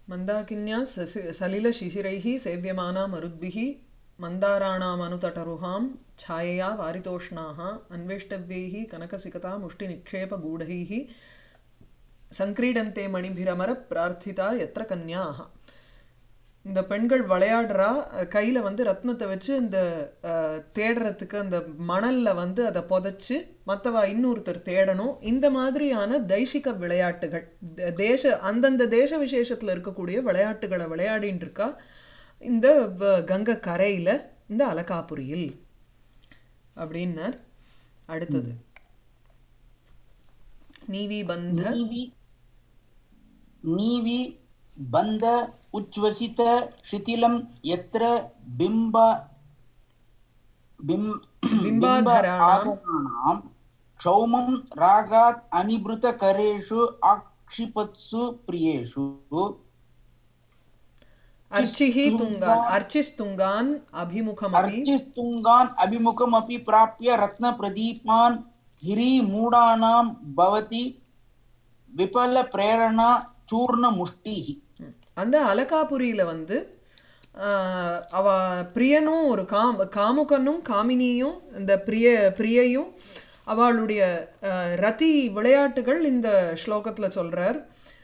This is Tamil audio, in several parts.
मन्दाकिन्या ससि सलिलशिशिरैः सेव्यमाना मरुद्भिः मन्दाराणामनुतटरुहां छायया वारितोष्णाः अन्वेष्टव्यैः कनकसिकतामुष्टिनिक्षेपगूढैः சங்கிரீடந்தே மணிபிரமர பிரார்த்திதா எத்திர கன்யாஹ இந்த பெண்கள் விளையாடுறா கையில் வந்து ரத்னத்தை வச்சு இந்த அஹ், தேடுறதுக்கு அந்த மணலில் வந்து அதை புதைச்சு மற்றவா இன்னொருத்தர் தேடணும் இந்த மாதிரியான தைஷிக விளையாட்டுகள் த- தேச அந்தந்த தேச விசேஷத்தில் இருக்கக்கூடிய விளையாட்டுகளை விளையாடின்னு இருக்கா இந்த வ- கங்கை கரையில் இந்த அலகாபுரியில் அப்படின்னார் அடுத்தது நீவி பந்த नीवि नीवि बन्ध उच्छ्वसित शिथिलं यत्र बिम्ब बिम् बिम्बाधराणाम् बिम्बाधराणां क्षौमं रागात् अनिभृतकरेषु आक्षिपत्सु प्रियेषु அர்ச்சிஹி துங்கான் அர்ச்சிஸ்துங்கான் அபிமுகமபி अर्चिस्तुङ्गान् अभिमुखमपि प्राप्य रत्नप्रदीपान् गिरिमूढानां भवति विफलप्रेरणा चूर्णमुष्टिः அந்த அலகாபுரியில வந்து ஆஹ், அவ பிரியனும் ஒரு காம் காமுகனும் காமினியும் இந்த பிரிய பிரியையும் அவளுடைய ஆஹ், ரதி விளையாட்டுகள் இந்த ஸ்லோகத்தில் சொல்றார்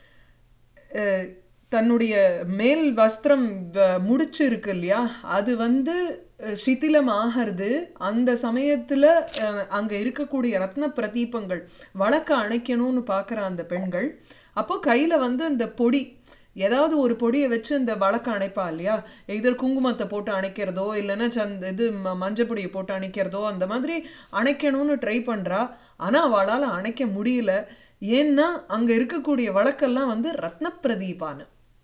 அஹ், தன்னுடைய மேல் வஸ்திரம் வ- முடிச்சு இருக்கு இல்லையா அது வந்து அஹ், சிதிலம் ஆகிறது அந்த சமயத்தில் அங்கே இருக்கக்கூடிய ரத்ன பிரதீபங்கள் வழக்க அணைக்கணும்னு பார்க்குற அந்த பெண்கள் அப்போ கையில் வந்து அந்த பொடி ஏதாவது ஒரு பொடியை வச்சு இந்த வழக்க அணைப்பா இல்லையா இதர் குங்குமத்தை போட்டு அணைக்கிறதோ இல்லைன்னா சந்த இது ம மஞ்சள் பொடியை போட்டு அணைக்கிறதோ அந்த மாதிரி அணைக்கணும்னு ட்ரை பண்ணுறா ஆனால் அவளால் அணைக்க முடியல ஏன்னா அங்கே இருக்கக்கூடிய வழக்கெல்லாம் வந்து ரத்ன பிரதீபான்னு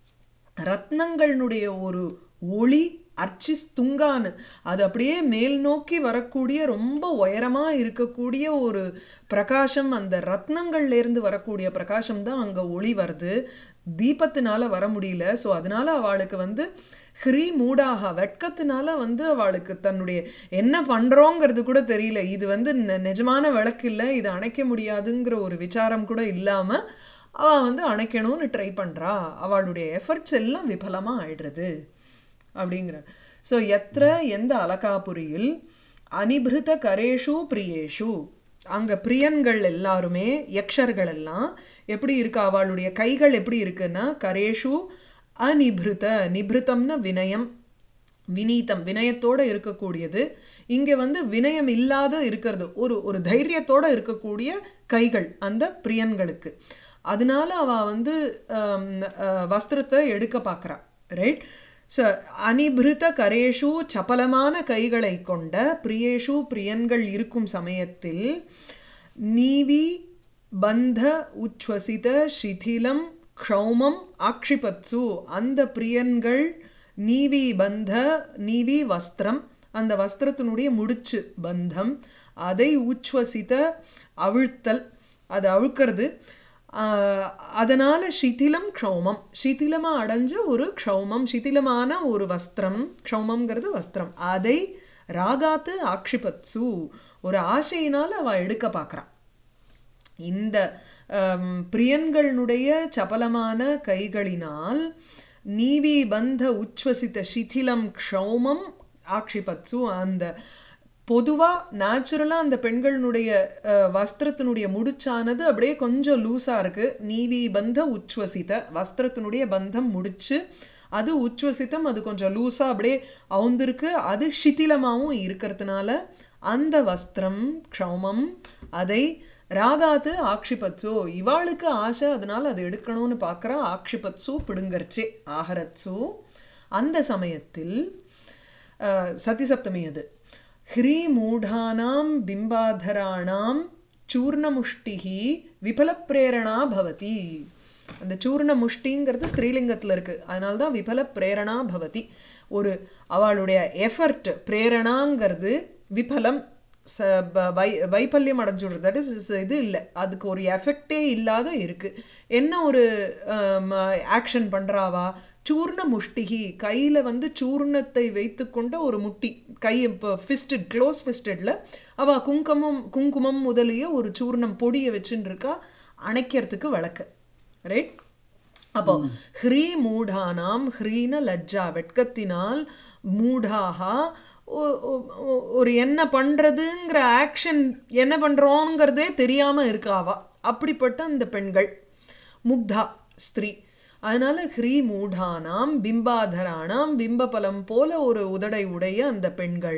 ரத்னங்களுடைய ஒரு ஒளி அர்ச்சிஸ் துங்கான்னு அது அப்படியே மேல் நோக்கி வரக்கூடிய ரொம்ப உயரமாக இருக்கக்கூடிய ஒரு பிரகாசம் அந்த ரத்னங்கள்லேருந்து வரக்கூடிய பிரகாசம் தான் அங்கே ஒளி வருது தீபத்தினால வர முடியல ஸோ அதனால அவளுக்கு வந்து ஹ்ரீ மூடாக வெட்கத்தினால வந்து அவளுக்கு தன்னுடைய என்ன பண்ணுறோங்கிறது கூட தெரியல இது வந்து நெ- நிஜமான விளக்கு இல்லை இது அணைக்க முடியாதுங்கிற ஒரு விசாரம் கூட இல்லாமல் அவள் வந்து அணைக்கணும்னு ட்ரை பண்ணுறா அவளுடைய எஃபர்ட்ஸ் எல்லாம் விபலமாக ஆயிடுறது அப்படிங்கிற ஸோ எத்திர எந்த அலகாபுரியில் அனிபிருத கரேஷு பிரியேஷு அங்கே பிரியன்கள் எல்லாருமே யக்ஷர்கள் எல்லாம் எப்படி இருக்கு அவளுடைய கைகள் எப்படி இருக்குன்னா கரேஷு அநிபிருத நிபிருத்தம்னா வினயம் வினீதம் வினயத்தோட இருக்கக்கூடியது இங்கே வந்து வினயம் இல்லாத இருக்கிறது ஒரு ஒரு தைரியத்தோட இருக்கக்கூடிய கைகள் அந்த பிரியன்களுக்கு அதனால அவ வந்து ஆம், அஹ், வஸ்திரத்தை எடுக்க பார்க்குறா ரைட் ஸோ அனிபிருத்த கரேஷு சபலமான கைகளை கொண்ட பிரியேஷு பிரியன்கள் இருக்கும் சமயத்தில் நீவி பந்த உச்வசித சிதிலம் க்ஷௌமம் ஆக்ஷிபத்சு அந்த பிரியன்கள் நீவி பந்த நீவி வஸ்திரம் அந்த வஸ்திரத்தினுடைய முடிச்சு பந்தம் அதை உச்வசித அவிழ்த்தல் அது அழுக்கிறது ஆஹ், அதனால சிதிலம் க்ஷௌமம் சிதிலமாக அடைஞ்ச ஒரு க்ஷௌமம் சிதிலமான ஒரு வஸ்திரம் க்ஷௌமம்ங்கிறது வஸ்திரம் அதை ராகாத்து ஆக்ஷிபத்சு ஒரு ஆசையினால் அவள் எடுக்க பார்க்குறான் இந்த அம், பிரியன்களுடைய சபலமான கைகளினால் நீவி பந்த உச்வசித்த சிதிலம் க்ஷௌமம் ஆக்ஷிபத்சு அந்த பொதுவாக நேச்சுரலாக அந்த பெண்களுடைய அஹ், வஸ்திரத்தினுடைய முடிச்சானது அப்படியே கொஞ்சம் லூஸாக இருக்குது நீவி பந்த உச்வசித வஸ்திரத்தினுடைய பந்தம் முடிச்சு அது உச்வசித்தம் அது கொஞ்சம் லூஸாக அப்படியே அவுந்திருக்கு அது சிதிலமாகவும் இருக்கிறதுனால அந்த வஸ்திரம் க்ஷௌமம் அதை ராகாத்து ஆக்ஷிபத்சோ இவாளுக்கு ஆசை அதனால அதை எடுக்கணும்னு பார்க்குறா ஆக்ஷிபத்சு பிடுங்கர்ச்சே ஆஹரத்சு அந்த சமயத்தில் அஹ், சதி சப்தமி அது ஹ்ரீ மூடானாம் பிம்பாதராணாம் சூர்ணமுஷ்டிஹி விபலப்பிரேரணா பவதி அந்த சூர்ண முஷ்டிங்கிறது ஸ்திரீலிங்கத்தில் இருக்குது அதனால தான் விபல பிரேரணா பவதி ஒரு அவளுடைய எஃபர்ட் பிரேரணாங்கிறது விபலம் ச ப- வை வைபல்யம் அடைஞ்சுடுறது தட் இஸ் இது இல்லை அதுக்கு ஒரு எஃபெக்டே இல்லாத இருக்குது என்ன ஒரு ஆக்ஷன் பண்ணுறாவா சூர்ண முஷ்டிகி கையில் வந்து சூர்ணத்தை வைத்துக்கொண்ட ஒரு முட்டி கை இப்போ ஃபிஸ்டட் க்ளோஸ் ஃபிஸ்டடில் அவள் குங்குமம் குங்குமம் முதலிய ஒரு சூர்ணம் பொடியை வச்சுன்னு இருக்கா அணைக்கிறதுக்கு வழக்கு ரைட் அப்போ ஹ்ரீ மூடானாம் ஹ்ரீன லஜ்ஜா வெட்கத்தினால் மூடாகா ஒ- ஒ- ஒ- ஒரு என்ன பண்றதுங்கிற ஆக்ஷன் என்ன பண்றோங்கிறதே தெரியாம இருக்காவா அப்படிப்பட்ட அந்த பெண்கள் முக்தா ஸ்திரீ அதனால ஹ்ரீ மூடானாம் பிம்பாதரானாம் பிம்பபலம் போல ஒரு உதடை உடைய அந்த பெண்கள்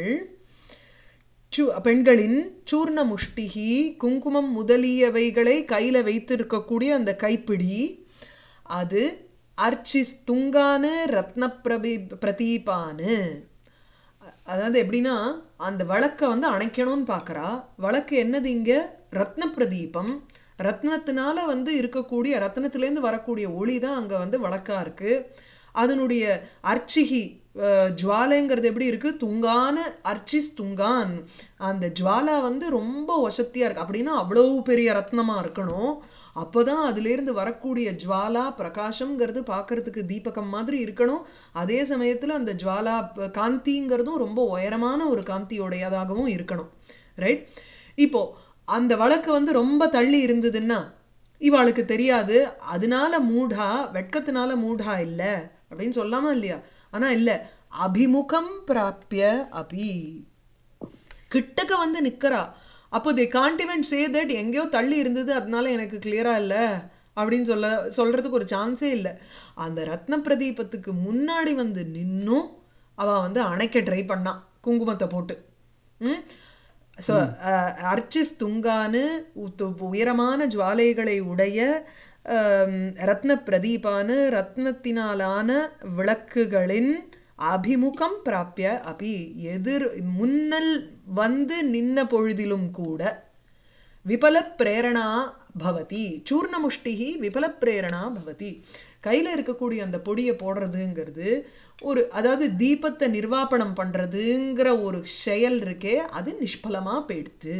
சு பெண்களின் சூர்ண முஷ்டிகி குங்குமம் முதலியவைகளை கையில் வைத்திருக்கக்கூடிய அந்த கைப்பிடி அது அர்ச்சிஸ் துங்கானு ரத்ன பிரபி பிரதீபானு அதாவது எப்படின்னா அந்த விளக்கை வந்து அணைக்கணும்னு பார்க்குறா விளக்கு என்னது இங்கே ரத்ன பிரதீபம் ரத்னத்தினால வந்து இருக்கக்கூடிய ரத்னத்திலேருந்து வரக்கூடிய ஒளி தான் அங்கே வந்து விளக்கா இருக்கு அதனுடைய அர்ச்சிகி அஹ், ஜுவாலைங்கிறது எப்படி இருக்கு துங்கான அர்ச்சிஸ் துங்கான் அந்த ஜுவாலா வந்து ரொம்ப வசத்தியா இருக்கு அப்படின்னா அவ்வளவு பெரிய ரத்னமா இருக்கணும் அப்போதான் அதுலேருந்து வரக்கூடிய ஜுவாலா பிரகாசம்ங்கிறது பார்க்கறதுக்கு தீபகம் மாதிரி இருக்கணும் அதே சமயத்தில் அந்த ஜுவாலா ப- காந்திங்கிறதும் ரொம்ப உயரமான ஒரு காந்தியோடையதாகவும் இருக்கணும் ரைட் இப்போ அந்த வழக்கு வந்து ரொம்ப தள்ளி இருந்ததுன்னா இவாளுக்கு தெரியாது அதனால மூடா வெட்கத்தினால மூடா இல்லை அப்படின்னு சொல்லாமா இல்லையா ஆனா இல்லை அபிமுகம் பிராப்பிய அபி கிட்டக்க வந்து நிக்கிறா அப்போ தே காண்ட் இவன் சே தட் எங்கேயோ தள்ளி இருந்தது அதனால எனக்கு கிளியரா இல்லை அப்படின்னு சொல்ல சொல்றதுக்கு ஒரு சான்ஸே இல்லை அந்த ரத்ன பிரதீபத்துக்கு முன்னாடி வந்து நின்னும் அவ வந்து அணைக்க ட்ரை பண்ணான் குங்குமத்தை போட்டு ம் ஸோ அர்ச்சிஸ் துங்கானு உத்து- உயரமான ஜுவாலைகளை உடைய ஆம், ரத்ன பிரதீபானு ரத்னத்தினாலான விளக்குகளின் அபிமுகம் பிராப்பிய அபி எதிர் முன்னல் வந்து நின்ன பொழுதிலும் கூட விபல பிரேரணா பவதி சூர்ணமுஷ்டிகி விபல பிரேரணா பவதி கையில் இருக்கக்கூடிய அந்த பொடியை போடுறதுங்கிறது ஒரு அதாவது தீபத்தை நிர்வாபணம் பண்ணுறதுங்கிற ஒரு செயல் இருக்கே அது நிஷ்பலமாக போயிடுத்து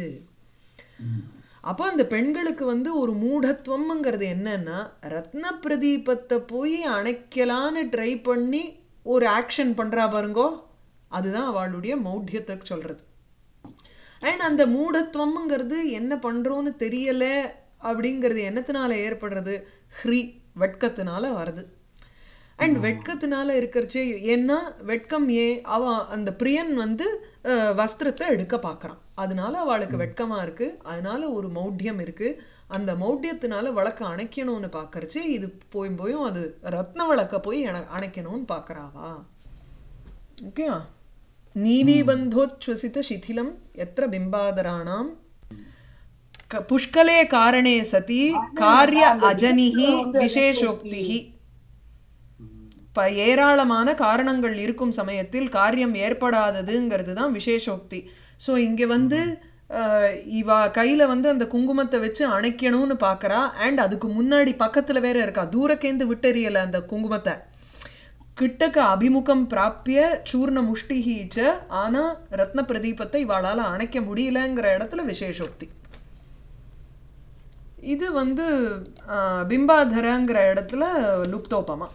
அப்போ அந்த பெண்களுக்கு வந்து ஒரு மூடத்துவம்ங்கிறது என்னன்னா ரத்ன பிரதீபத்தை போய் அணைக்கலான்னு ட்ரை பண்ணி ஒரு ஆக்ஷன் பண்றா பாருங்கோ அதுதான் அவளுடைய மௌಢ்யத்தை சொல்றது அண்ட் அந்த மூடத்துவம்ங்கிறது என்ன பண்றோன்னு தெரியல அப்படிங்கிறது என்னத்தினால ஏற்படுறது ஹ்ரி வெட்கத்தினால வருது அண்ட் வெட்கத்தினால இருக்கிறச்சே ஏன்னா வெட்கம் ஏன் அவ அந்த பிரியன் வந்து அஹ், வஸ்திரத்தை எடுக்க பார்க்கறான் அதனால அவளுக்கு வெட்கமா இருக்கு அதனால ஒரு மௌಢ்யம் இருக்கு அந்த மௌಢ்யத்தினால விளக்க அணைக்கணும்னு பார்க்கறச்சே இது போயும் போயும் அது ரத்ன விளக்க போய் அணை- அணைக்கணும்னு பார்க்கறாவா ஓகே நீவீபந்தோಚ್ಛ்வசித சிதிலம் எத்திர பிம்பாதராணாம் க- புஷ்கலே காரணே சதி காரிய அஜனிஹி விசேஷோக்திஹி இப்போ ஏராளமான காரணங்கள் இருக்கும் சமயத்தில் காரியம் ஏற்படாததுங்கிறது தான் விசேஷோக்தி ஸோ இங்கே வந்து அஹ், இவ கையில் வந்து அந்த குங்குமத்தை வச்சு அணைக்கணும்னு பார்க்கறா அண்ட் அதுக்கு முன்னாடி பக்கத்தில் வேற இருக்கா தூரக்கேந்து விட்டெறியலை அந்த குங்குமத்தை கிட்டக்க அபிமுகம் பிராப்பிய சூர்ண முஷ்டிஹீச்ச ஆனால் ரத்ன பிரதீபத்தை இவாளால் அணைக்க முடியலங்கிற இடத்துல விசேஷோக்தி இது வந்து அஹ், பிம்பாதரங்கிற இடத்துல லுப்தோபமா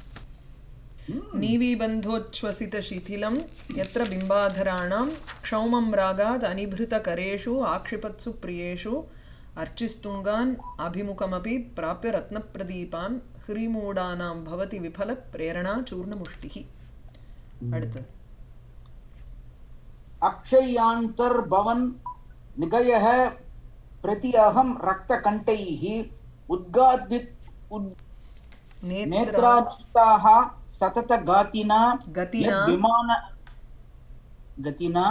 नीवीबन्धोच्छ्वसितशिथिलं यत्र बिम्बाधराणां क्षौमं रागात् अनिभृतकरेषु आक्षिपत्सु प्रियेषु अर्चिस्तुङ्गान् अभिमुखमपि प्राप्य रत्नप्रदीपान् ह्रीमूढानां भवति विफलप्रेरणा चूर्णमुष्टिः அடுத்தது अक्षय्यान्तर्भवन् निगयः प्रति अहं रक्तकण्ठैः उद्गादित उद् நேத்ரா नेत्रानीताः सततगातिना गतिना यद्विमान गतिना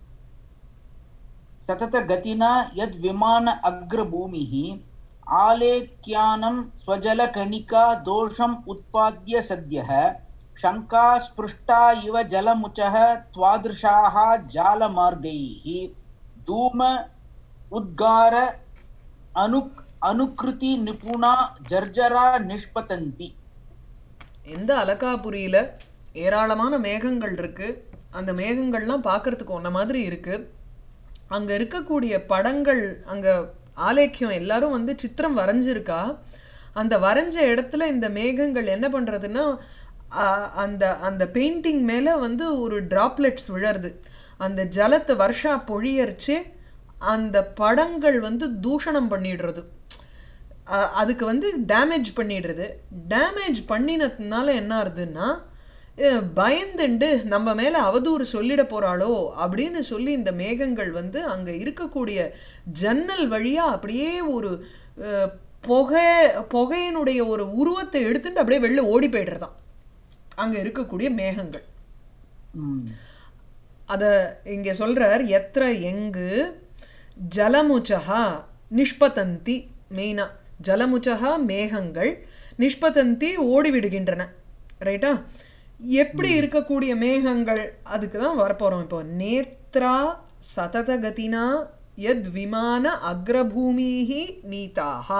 सततगतिना यद्विमान अग्रभूमिः आलेख्यानं स्वजलकणिका दोषम् उत्पाद्य सद्यः शङ्का स्पृष्टा इव जलमुचः त्वादृशाः जालमार्गैः धूम उद्गार अनु अनुकृति निपुणा जर्जरा निष्पतन्ति எந்த அலகாபுரியில் ஏராளமான மேகங்கள் இருக்கு அந்த மேகங்கள்லாம் பார்க்கறதுக்கு ஒன்ன மாதிரி இருக்கு அங்கே இருக்கக்கூடிய படங்கள் அங்கே ஆலேக்கியம் எல்லாரும் வந்து சித்திரம் வரைஞ்சிருக்கா அந்த வரைஞ்ச இடத்துல இந்த மேகங்கள் என்ன பண்ணுறதுன்னா அந்த அந்த பெயிண்டிங் மேலே வந்து ஒரு டிராப்லெட்ஸ் விழருது அந்த ஜலத்தை வருஷா பொழியரிச்சு அந்த படங்கள் வந்து தூஷணம் பண்ணிடுறது அ- அதுக்கு வந்து டேமேஜ் பண்ணிடுறது டேமேஜ் பண்ணினதுனால என்ன ஆகுதுன்னா அஹ், பயந்துண்டு நம்ம மேலே அவதூறு சொல்லிட போகிறாளோ அப்படின்னு சொல்லி இந்த மேகங்கள் வந்து அங்கே இருக்கக்கூடிய ஜன்னல் வழியாக அப்படியே ஒரு அஹ், புகை புகையினுடைய ஒரு உருவத்தை எடுத்துட்டு அப்படியே வெளில ஓடி போய்டுறதாம் அங்கே இருக்கக்கூடிய மேகங்கள் ம். அத இங்க சொல்றார் எத்திர எங்கு ஜலமுச்சகா நிஷ்பதந்தி மெயினா ஜலமுச்சகா மேகங்கள் நிஷ்பதந்தி ஓடிவிடுகின்றன ரைட்டா எப்படி இருக்கக்கூடிய மேகங்கள் அதுக்கு தான் வரப்போறோம் இப்போ நேத்ரா சததகதினா யத் விமான அக்ரபூமிஹி நீதாஹா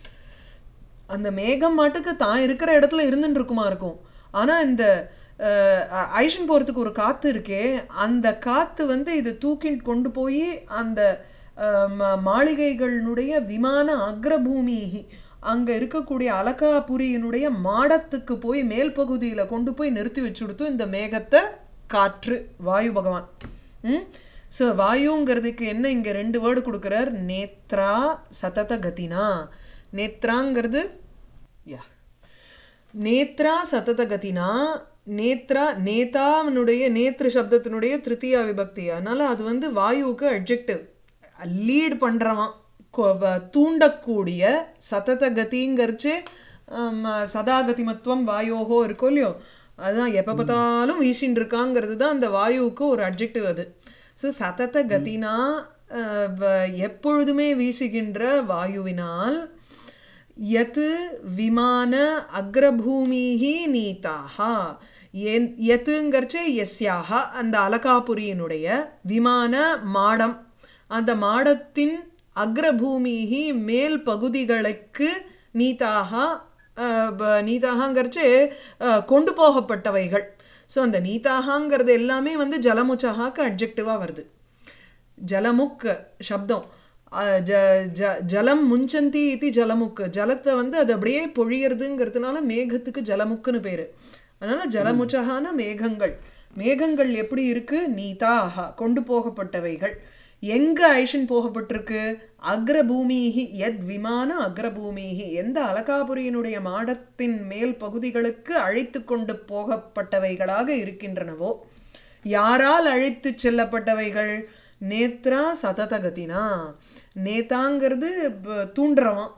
அந்த மேகம் மாட்டுக்கு தான் இருக்கிற இடத்துல இருந்துட்டு இருக்குமா இருக்கும் ஆனால் இந்த அஹ், ஐஷன் போகிறதுக்கு ஒரு காற்று இருக்கே அந்த காற்று வந்து இது தூக்கிட்டு கொண்டு போய் அந்த அஹ், ம- மாளிகைகளினுடைய விமான அக்ரபூமி அங்கே இருக்கக்கூடிய அலகாபுரியினுடைய மாடத்துக்கு போய் மேல் பகுதியில் கொண்டு போய் நிறுத்தி வச்சுடுத்து இந்த மேகத்தை காற்று வாயு பகவான் ம் ஸோ வாயுங்கிறதுக்கு என்ன இங்கே ரெண்டு வேர்டு கொடுக்குறார் நேத்ரா சதத கதினா நேத்ராங்கிறது யா நேத்ரா சததகதினா நேத்ரா நேதாவினுடைய நேத்ரு சப்தத்தினுடைய திருத்தியா விபக்தி அதனால அது வந்து வாயுவுக்கு அட்ஜெக்டிவ் லீட் பண்ணுறவன் தூண்டக்கூடிய சததகதிங்கிறச்சு சதாகதிமத்துவம் வாயோகோ இருக்கோ இல்லையோ அதுதான் எப்போ பார்த்தாலும் வீசின்னு இருக்காங்கிறது தான் அந்த வாயுவுக்கு ஒரு அட்ஜெக்டிவ் அது ஸோ சதத கதினா அஹ், வ- எப்பொழுதுமே வீசுகின்ற வாயுவினால் யத் விமான அக்ரபூமிஹி நீதாஹா என் யத்துங்கிறச்சு எஸ்யாக அந்த அலகாபுரியினுடைய விமான மாடம் அந்த மாடத்தின் அக்ரபூமிஹி மேல் பகுதிகளுக்கு நீதாகா அஹ், ப- நீதாகாங்கிறச்சு அஹ், கொண்டு போகப்பட்டவைகள் ஸோ அந்த நீதாகாங்கிறது எல்லாமே வந்து ஜலமுச்சகாக்கு அட்ஜெக்டிவாக வருது ஜலமுக் சப்தம் அஹ் ஜ ஜ ஜலம் முஞ்சந்தி இது ஜலமுக்கு ஜலத்தை வந்து அது அப்படியே பொழியறதுங்கிறதுனால மேகத்துக்கு ஜலமுக்குன்னு பேர் அதனால ஜலமுச்சகான மேகங்கள் மேகங்கள் எப்படி இருக்கு நீதாஹா கொண்டு போகப்பட்டவைகள் எங்க ஐஷன் போகப்பட்டிருக்கு அக்ரபூமிஹி எத் விமான அக்ரபூமிஹி எந்த அலகாபுரியினுடைய மாடத்தின் மேல் பகுதிகளுக்கு அழைத்து கொண்டு போகப்பட்டவைகளாக இருக்கின்றனவோ யாரால் அழைத்துச் செல்லப்பட்டவைகள் நேத்ரா சததகதினா நேதாங்கிறது ப- தூண்டுறவன்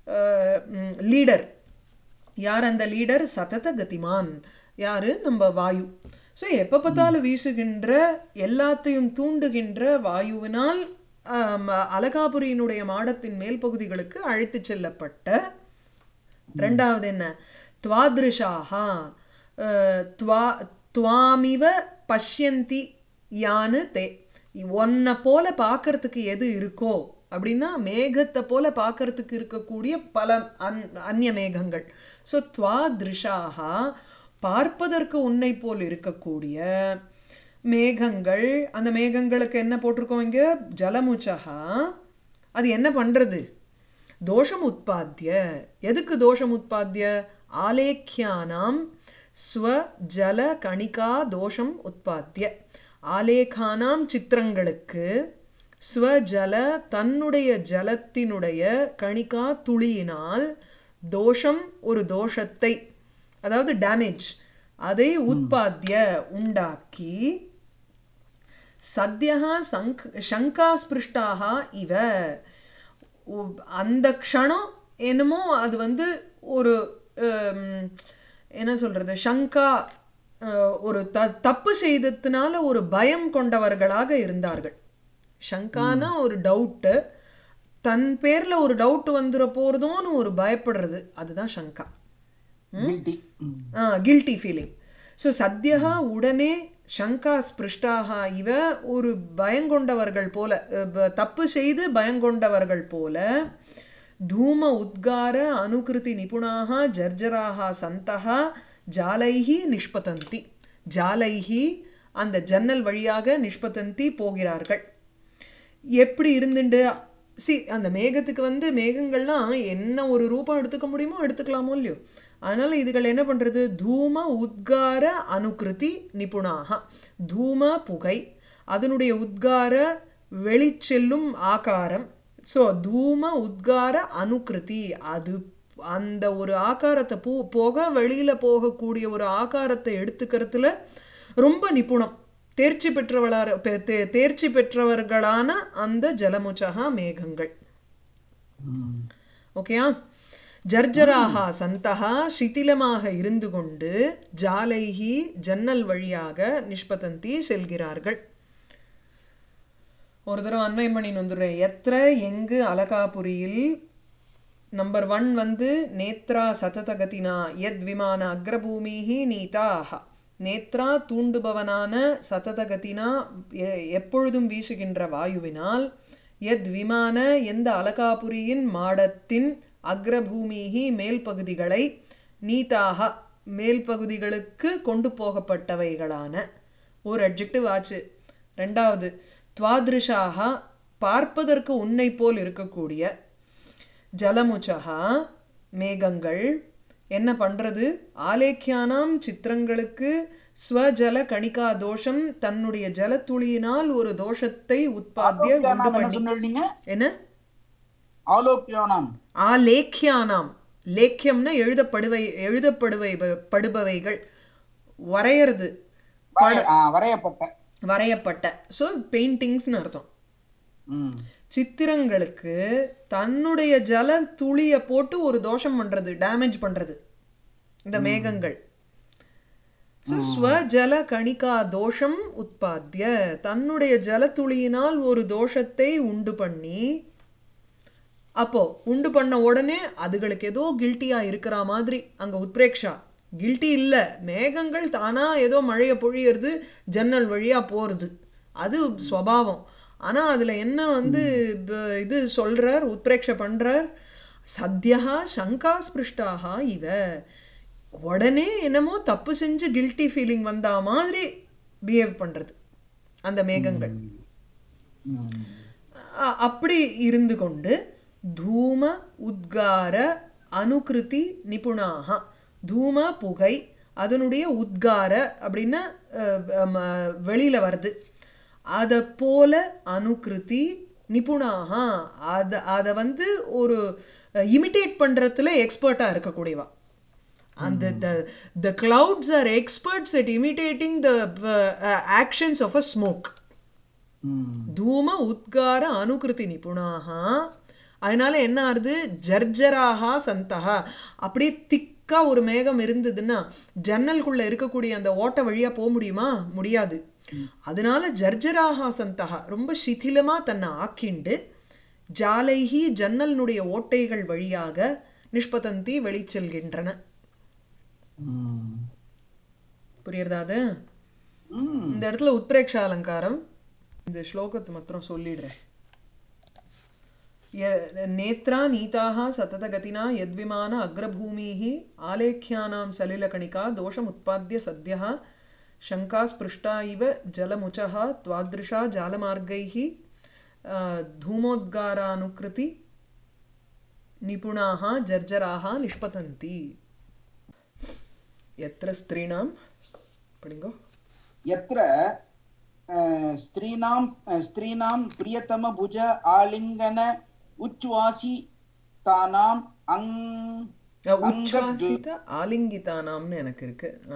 லீடர் யார் அந்த லீடர் சதத கதிமான் யாரு நம்ம வாயு ஸோ எப்போ பார்த்தாலும் வீசுகின்ற எல்லாத்தையும் தூண்டுகின்ற வாயுவினால் ஆம், அலகாபுரியினுடைய மாடத்தின் மேல் பகுதிகளுக்கு அழைத்துச் செல்லப்பட்ட ரெண்டாவது என்ன துவாதிருஷாகா அஹ், துவா துவாமிவ பஷ்யந்தி யானு தே உன்னை போல பார்க்கறதுக்கு எது இருக்கோ அப்படின்னா மேகத்தை போல பார்க்கறதுக்கு இருக்கக்கூடிய பல அன் அந்நிய மேகங்கள் ஸோ துவாதிருஷாகா பார்ப்பதற்கு உன்னை போல் இருக்கக்கூடிய மேகங்கள் அந்த மேகங்களுக்கு என்ன போட்டிருக்கோம் இங்க ஜலமுச்சகா அது என்ன பண்றது தோஷம் உற்பத்திய எதுக்கு தோஷம் உற்பத்திய ஆலேக்கியானாம் ஸ்வஜல கணிகா தோஷம் உற்பத்திய ஆலேகானாம் சித்திரங்களுக்கு ஸ்வஜல தன்னுடைய ஜலத்தினுடைய கணிகா துளியினால் தோஷம் ஒரு தோஷத்தை அதாவது டேமேஜ் அதை உற்பத்திய உண்டாக்கி சத்யா சங்க் சங்காஸ்பிருஷ்டாக இவ உ- அந்த க்ஷணம் என்னமோ அது வந்து ஒரு ஹம், என்ன சொல்றது சங்கா அஹ், ஒரு த தப்பு செய்ததுனால ஒரு பயம் கொண்டவர்களாக இருந்தார்கள் சங்கானா ஒரு டவுட்டு தன் பேர்ல ஒரு டவுட் வந்துட போறதோன்னு ஒரு பயப்படுறது அதுதான் Sanga guilty guilty feeling so Sathya உடனே சங்கா ஸ்பிருஷ்டாக இவ ஒரு பயங்கொண்டவர்கள் போல அஹ், ப- தப்பு செய்து பயங்கொண்டவர்கள் போல தூம உத்கார அனுகிருதி நிபுணாக ஜர்ஜராக சந்தக ஜாலைஹி நிஷ்பதந்தி ஜாலைஹி அந்த ஜன்னல் வழியாக நிஷ்பதந்தி போகிறார்கள் எப்படி இருந்துண்டு சி அந்த மேகத்துக்கு வந்து மேகங்கள்லாம் என்ன ஒரு ரூபம் எடுத்துக்க முடியுமோ எடுத்துக்கலாமோ இல்லையோ அதனால இதுகள் என்ன பண்றது தூம உத்கார அனுகிருதி நிபுணாக தூம புகை அதனுடைய உத்கார வெளிச்செல்லும் ஆகாரம் ஸோ தூம உத்கார அனுக்கிருதி அது அந்த ஒரு ஆகாரத்தை பூ புகை வெளியில போகக்கூடிய ஒரு ஆகாரத்தை எடுத்துக்கிறதுல ரொம்ப நிபுணம் தேர்ச்சி பெற்றவளா பெ- தே- தேர்ச்சி பெற்றவர்களான அந்த ஜலமுச்சகா மேகங்கள் ம். ஓகேயா ஜர்ஜராக சந்தகா சிதிலமாக இருந்து கொண்டு ஜாலைஹி ஜன்னல் வழியாக நிஷ்பதந்தி செல்கிறார்கள் ஒரு தடவை அன்வயம் பண்ணி வந்துடுறேன் எத்திர எங்கு அலகாபுரியில் நம்பர் ஒன் வந்து நேத்ரா சததகதினா யத் விமான அக்ரபூமிஹி நீதாக நேத்ரா தூண்டுபவனான சததகதினா எ- எப்பொழுதும் வீசுகின்ற வாயுவினால் யத் விமான எந்த அலகாபுரியின் மாடத்தின் அக்ரபூமிஹி மேல் பகுதிகளை நீதாக மேல் பகுதிகளுக்கு கொண்டு போகப்பட்டவைகளான ஒரு அட்ஜெக்டிவ் ஆச்சு ரெண்டாவது துவாதிருஷாக பார்ப்பதற்கு உன்னை போல் இருக்கக்கூடிய ஜலமுச்சகா மேகங்கள் என்ன பண்றது ஆலேக்கியானாம் சித்திரங்களுக்கு ஸ்வஜல கணிகா தோஷம் தன்னுடைய ஜலத்துளியினால் ஒரு தோஷத்தை உற்பத்திய உண்டு ஆலோக்கியானாம் என்ன பண்ணி சொன்னீங்க என்ன ஆலோக்கியானாம் ஆலேக்கியானாம் லேக்கியம்னா எழுதப்படுவை எழுதப்படுவை படுபவைகள் வரையறது வரைய- ஆ, வரையப்பட்ட வரையப்பட்ட ஸோ பெயிண்டிங்ஸ்னு அர்த்தம் ம். சித்திரங்களுக்கு தன்னுடைய ஜல துளியை போட்டு ஒரு தோஷம் பண்றது டேமேஜ் பண்றது இந்த மேகங்கள் So, ஸ்வஜல கணிகா தோஷம் உற்பத்திய தன்னுடைய ஜலத்துளியினால் ஒரு தோஷத்தை உண்டு பண்ணி அப்போ உண்டு பண்ண உடனே அதுகளுக்கு ஏதோ கில்ட்டியா இருக்கிற மாதிரி அங்க உத்பிரேக்ஷா கில்ட்டி இல்ல மேகங்கள் தானா ஏதோ மழையை பொழியறது ஜன்னல் வழியா போறது அது ஸ்வபாவம் ஆனா அதுல என்ன வந்து ப- இது சொல்றார் உத்பிரேக்ஷ பண்றார் சத்யா சங்கா ஸ்பிருஷ்டாக இவ உடனே என்னமோ தப்பு செஞ்சு கில்ட்டி ஃபீலிங் வந்தா மாதிரி பிஹேவ் பண்றது அந்த மேகங்கள் ம். அ- அப்படி இருந்து கொண்டு தூம உத்கார அனுகிருதி நிபுணாக தூம புகை அதனுடைய உத்கார அப்படின்னா அஹ், ம, வெளியில வருது அதை போல அனுகிருதி நிபுணாக அதை அதை வந்து ஒரு இமிட்டேட் பண்றதுல எக்ஸ்பர்ட்டா இருக்கக்கூடியவா அந்த the the clouds are experts at imitating the uh, actions of a smoke ம். தூம உத்கார அனுகிருதி நிபுணாக அதனால என்ன ஆறுது ஜர்ஜராக சந்தகா அப்படியே திக்கா ஒரு மேகம் இருந்ததுன்னா ஜன்னலுக்குள்ள இருக்கக்கூடிய அந்த ஓட்டை வழியா போக முடியுமா முடியாது அதனால ஜர்ஜராக சந்தகா ரொம்ப சிதிலமா தன்னை ஆக்கிண்டு ஜாலைஹி ஜன்னலினுடைய ஓட்டைகள் வழியாக நிஷ்பதந்தி வெளிச்செல்கின்றன ம். புரியுறதா அது ம். இந்த இடத்துல உத்பிரேக்ஷ அலங்காரம் இந்த ஸ்லோகத்தை மாத்திரம் சொல்லிடுறேன் ய- நேத்ரா நீதாக சததகதினா யத்விமான அக்ரபூமிः ஆலேख्यानां सलिलकणिका दोषमुत्पाद्य सद्यः शङ्का स्पृष्टा इव जलमुचः त्वादृशा जालमार्गैः अ, धूमोद्गारानुकृति निपुणाः जर्जराः निष्पतन्ति यत्र स्त्रीणां पडिङ्गो यत्र अ, स्त्रीणां अ, स्त्रीणां प्रियतमभुज आलिङ्गन उच्छ्वासितानाम् अङ् அஹ் உச்வாசித ஆலிங்கிதானாம்னு எனக்கு இருக்கு ஆ.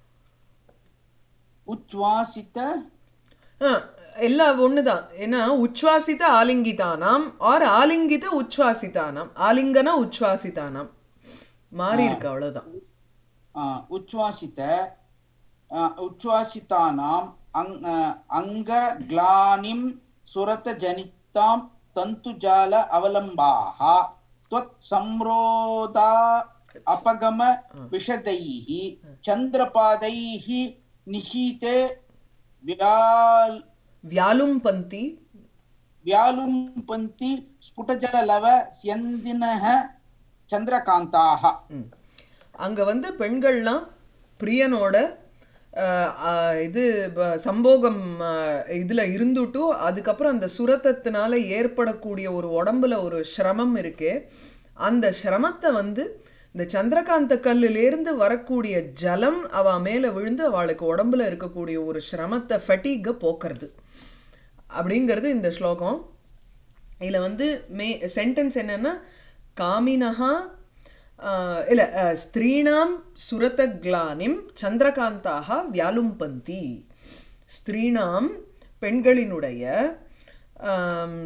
उच्छ्वासित ஆ, எல்லாம் ஒண்ணுதான் ஏன்னா உச்வாசித ஆலிங்கிதானாம் ஆர் ஆலிங்கித உச்வாசிதானாம் ஆலிங்கன உச்வாசிதானாம் மாறி இருக்கு அவ்வளவுதான் अ, उच्छ्वासित अ, उच्छ्वासितानाम् अङ् अ, अङ्गग्लानिं सुरतजनितां तन्तुजाल अवलम्बाः त्वत्सम्रोधा अपगम विशदैः चन्द्रपादैः निशीते व्याल् வியாலும் பந்தி व्यालुम्पन्ति स्फुटजललव स्यन्दिनः चन्द्रकान्ताः ம். அங்க வந்து பெண்கள்லாம் பிரியனோட அஹ், அஹ், இது ப- சம்போகம் அஹ், இதுல இருந்துட்டு அதுக்கப்புறம் அந்த சுரத்தத்தினால ஏற்படக்கூடிய ஒரு உடம்புல ஒரு சிரமம் இருக்கே அந்த சிரமத்தை வந்து இந்த சந்திரகாந்த கல்லிலேருந்து வரக்கூடிய ஜலம் அவ மேல விழுந்து அவளுக்கு உடம்புல இருக்கக்கூடிய ஒரு சிரமத்தை ஃபட்டிக போக்குறது அப்படிங்கிறது இந்த ஸ்லோகம் இதில் வந்து மே சென்டென்ஸ் என்னன்னா காமினஹா ஆஹ், இல்ல அஹ், ஸ்திரீணாம் சுரதக்லானிம் சந்திரகாந்தாக வியாலும்பந்தி ஸ்திரீணாம் பெண்களினுடைய ஆம்,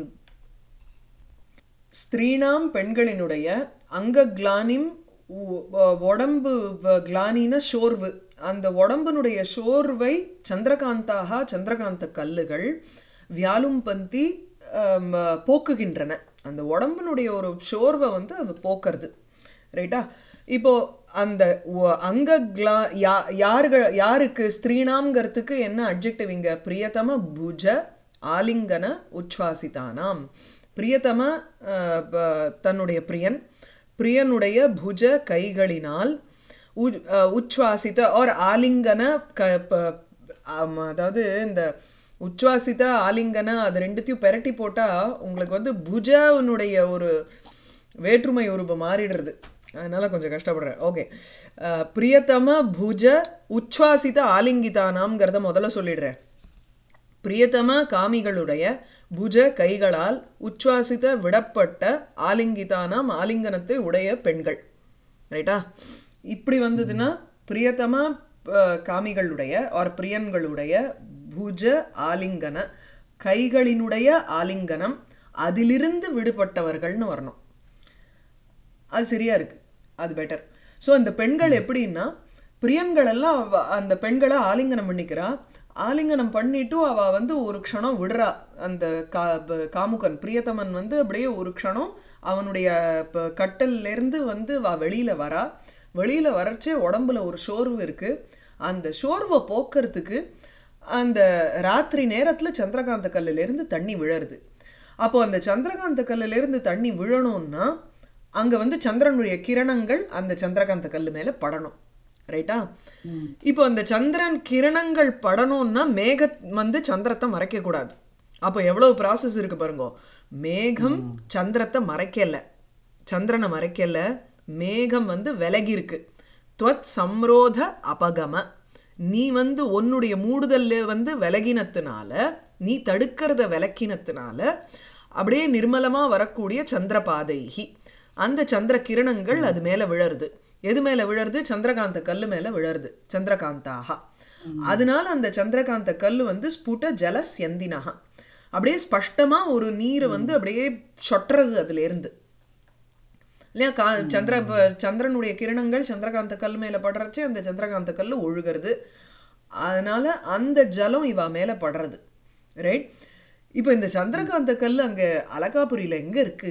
ஸ்திரீணாம் பெண்களினுடைய அங்க கிளானிம் உ- உ- உடம்பு வ- கிளானின சோர்வு அந்த உடம்பினுடைய சோர்வை சந்திரகாந்தாக சந்திரகாந்த கல்லுகள் வியாலும் பந்தி ஆம், போக்குகின்றன அந்த உடம்பினுடைய ஒரு சோர்வை வந்து அது போக்குறது ரைட்டா இப்போ அந்த ஒ- அங்க கிளா யா யாருகள் யாருக்கு ஸ்திரீனாம்ங்கிறதுக்கு என்ன அட்ஜெக்டிவ் இங்க பிரியதம புஜ ஆலிங்கன உச்வாசிதானாம் பிரியதம அஹ், ப- தன்னுடைய பிரியன் பிரியனுடைய புஜ கைகளினால் உ- அஹ், உச்வாசித ஆர் ஆலிங்கன க ப- ஆமா, அதாவது இந்த உச்வாசித ஆலிங்கன அது ரெண்டுத்தையும் பெரட்டி போட்டா உங்களுக்கு வந்து புஜனுடைய ஒரு வேற்றுமை உருவம் மாறிடுறது அதனால கொஞ்சம் கஷ்டப்படுறேன் ஓகே பிரியத்தம புஜ உச்வாசித ஆலிங்கிதானாம்ங்கிறத முதல்ல சொல்லிடுறேன் பிரியதம காமிகளுடைய புஜ கைகளால் உச்வாசித்த விடப்பட்ட ஆலிங்கிதானாம் ஆலிங்கனத்தை உடைய பெண்கள் ரைட்டா இப்படி வந்ததுன்னா பிரியதம அஹ், காமிகளுடைய ஆர் பிரியன்களுடைய புஜ ஆலிங்கன கைகளினுடைய ஆலிங்கனம் அதிலிருந்து விடுபட்டவர்கள்னு வரணும் அது சரியா இருக்கு அது பெட்டர் ஸோ இந்த பெண்கள் எப்படின்னா பிரியன்கள் எல்லாம் அவ- அந்த பெண்களை ஆலிங்கனம் பண்ணிக்கிறா ஆலிங்கனம் பண்ணிட்டு அவ வந்து ஒரு க்ஷணம் விடுறா அந்த கா ப- காமுகன் பிரியதமன் வந்து அப்படியே ஒரு க்ஷணம் அவனுடைய ப- கட்டல்ல இருந்து வந்து அவ வெளியில வரா வெளியில வரச்சே உடம்புல ஒரு சோர்வு இருக்கு அந்த சோர்வை போக்குறதுக்கு அந்த ராத்திரி நேரத்துல சந்திரகாந்த கல்லுல இருந்து தண்ணி விழருது அப்போ அந்த சந்திரகாந்த கல்லுல இருந்து தண்ணி விழணும்னா அங்க வந்து சந்திரனுடைய கிரணங்கள் அந்த சந்திரகாந்த கல்லு மேல படணும் ரைட்டா இப்போ அந்த சந்திரன் கிரணங்கள் படணும்னா மேக வந்து சந்திரத்தை மறைக்க கூடாது அப்போ எவ்வளவு ப்ராசஸ் இருக்கு பாருங்க மேகம் சந்திரத்தை மறைக்கல சந்திரனை மறைக்கல மேகம் வந்து விலகி இருக்கு துவத் சம்ரோத அபகம நீ வந்து உன்னுடைய மூடுதல்ல வந்து விலகினத்தினால நீ தடுக்கிறத விலக்கினத்தினால அப்படியே நிர்மலமா வரக்கூடிய சந்திரபாதைகி அந்த சந்திர கிரணங்கள் அது மேல விழருது எது மேல விழருது சந்திரகாந்த கல்லு மேல விழருது சந்திரகாந்தாக அதனால அந்த சந்திரகாந்த கல்லு வந்து ஸ்புட ஜல செந்தினகா அப்படியே ஸ்பஷ்டமா ஒரு நீரை வந்து அப்படியே சொட்டுறது அதுல இருந்து இல்லையா கா சந்திர ப- சந்திரனுடைய கிரணங்கள் சந்திரகாந்த கல் மேல படுறச்சு அந்த சந்திரகாந்த கல் ஒழுகிறது அதனால அந்த ஜலம் இவ மேல படுறது ரைட் இப்போ இந்த சந்திரகாந்த கல் அங்க அலகாபுரியில எங்க இருக்கு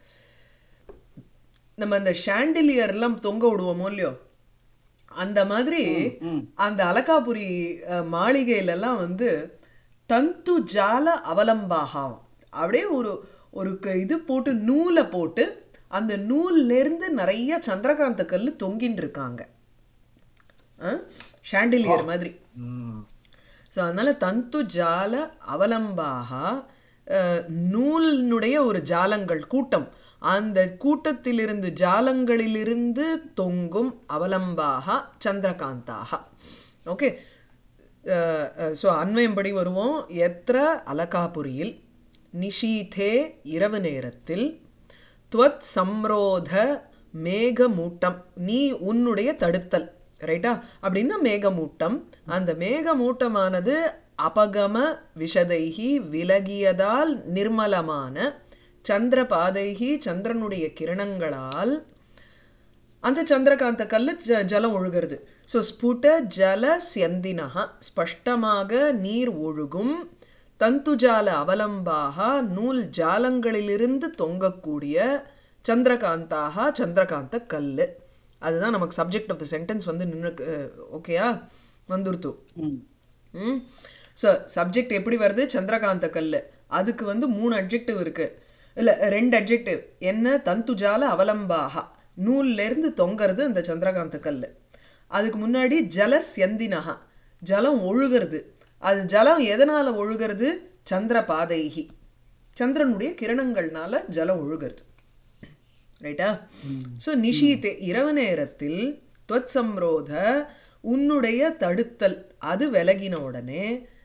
நம்ம அந்த ஷாண்டிலியர்லாம் தொங்க விடுவோமோ இல்லையோ அந்த மாதிரி அந்த அலகாபுரி அஹ், மாளிகையிலலாம் வந்து தந்து ஜால அவலம்பாகம் அப்படியே ஒரு ஒரு க- இது போட்டு நூலை போட்டு அந்த நூல்ல இருந்து நிறைய சந்திரகாந்த கல்லு தொங்கின்னு இருக்காங்க ஷாண்டிலியர் மாதிரி ஸோ அதனால தந்து ஜால அவலம்பாக அஹ், நூலினுடைய ஒரு ஜாலங்கள் கூட்டம் அந்த கூட்டத்திலிருந்து ஜாலங்களிலிருந்து தொங்கும் அவலம்பாக சந்திரகாந்தாக ஓகே ஸோ அன்வயம்படி வருவோம் எத்திர அலகாபுரியில் நிஷீதே இரவு நேரத்தில் துவத் சம்ரோத மேகமூட்டம் நீ உன்னுடைய தடுத்தல் ரைட்டா அப்படின்னா மேகமூட்டம் அந்த மேகமூட்டமானது அபகம விஷதைகி விலகியதால் நிர்மலமான சந்திர பாதைகி சந்திரனுடைய கிரணங்களால் அந்த சந்திரகாந்த கல்லு ஜ ஜலம் ஒழுகிறது ஸோ ஸ்புட ஜல செந்தினஹ ஸ்பஷ்டமாக நீர் ஒழுகும் தந்துஜால அவலம்பாக நூல் ஜாலங்களிலிருந்து தொங்கக்கூடிய சந்திரகாந்தாக சந்திரகாந்த கல்லு அதுதான் நமக்கு சப்ஜெக்ட் ஆஃப் த சென்டென்ஸ் வந்து நின்று ஓகேயா வந்துருத்து ம் ஸோ சப்ஜெக்ட் எப்படி வருது சந்திரகாந்த கல்லு அதுக்கு வந்து மூணு அட்ஜெக்டிவ் இருக்கு இல்லை ரெண்டு அட்ஜெக்டிவ் என்ன தந்துஜால அவலம்பாக நூல்ல இருந்து தொங்கறது அந்த சந்திரகாந்த கல்லு அதுக்கு முன்னாடி ஜல செந்தினகா ஜலம் ஒழுகிறது அது ஜலம் எதனால ஒழுகிறது சந்திர பாதைகி சந்திரனுடைய கிரணங்கள்னால ஜலம் ஒழுகிறது ரைட்டா ஸோ நிஷீத்தே இரவு நேரத்தில் துவத் சம்ரோத உன்னுடைய தடுத்தல் அது விலகின உடனே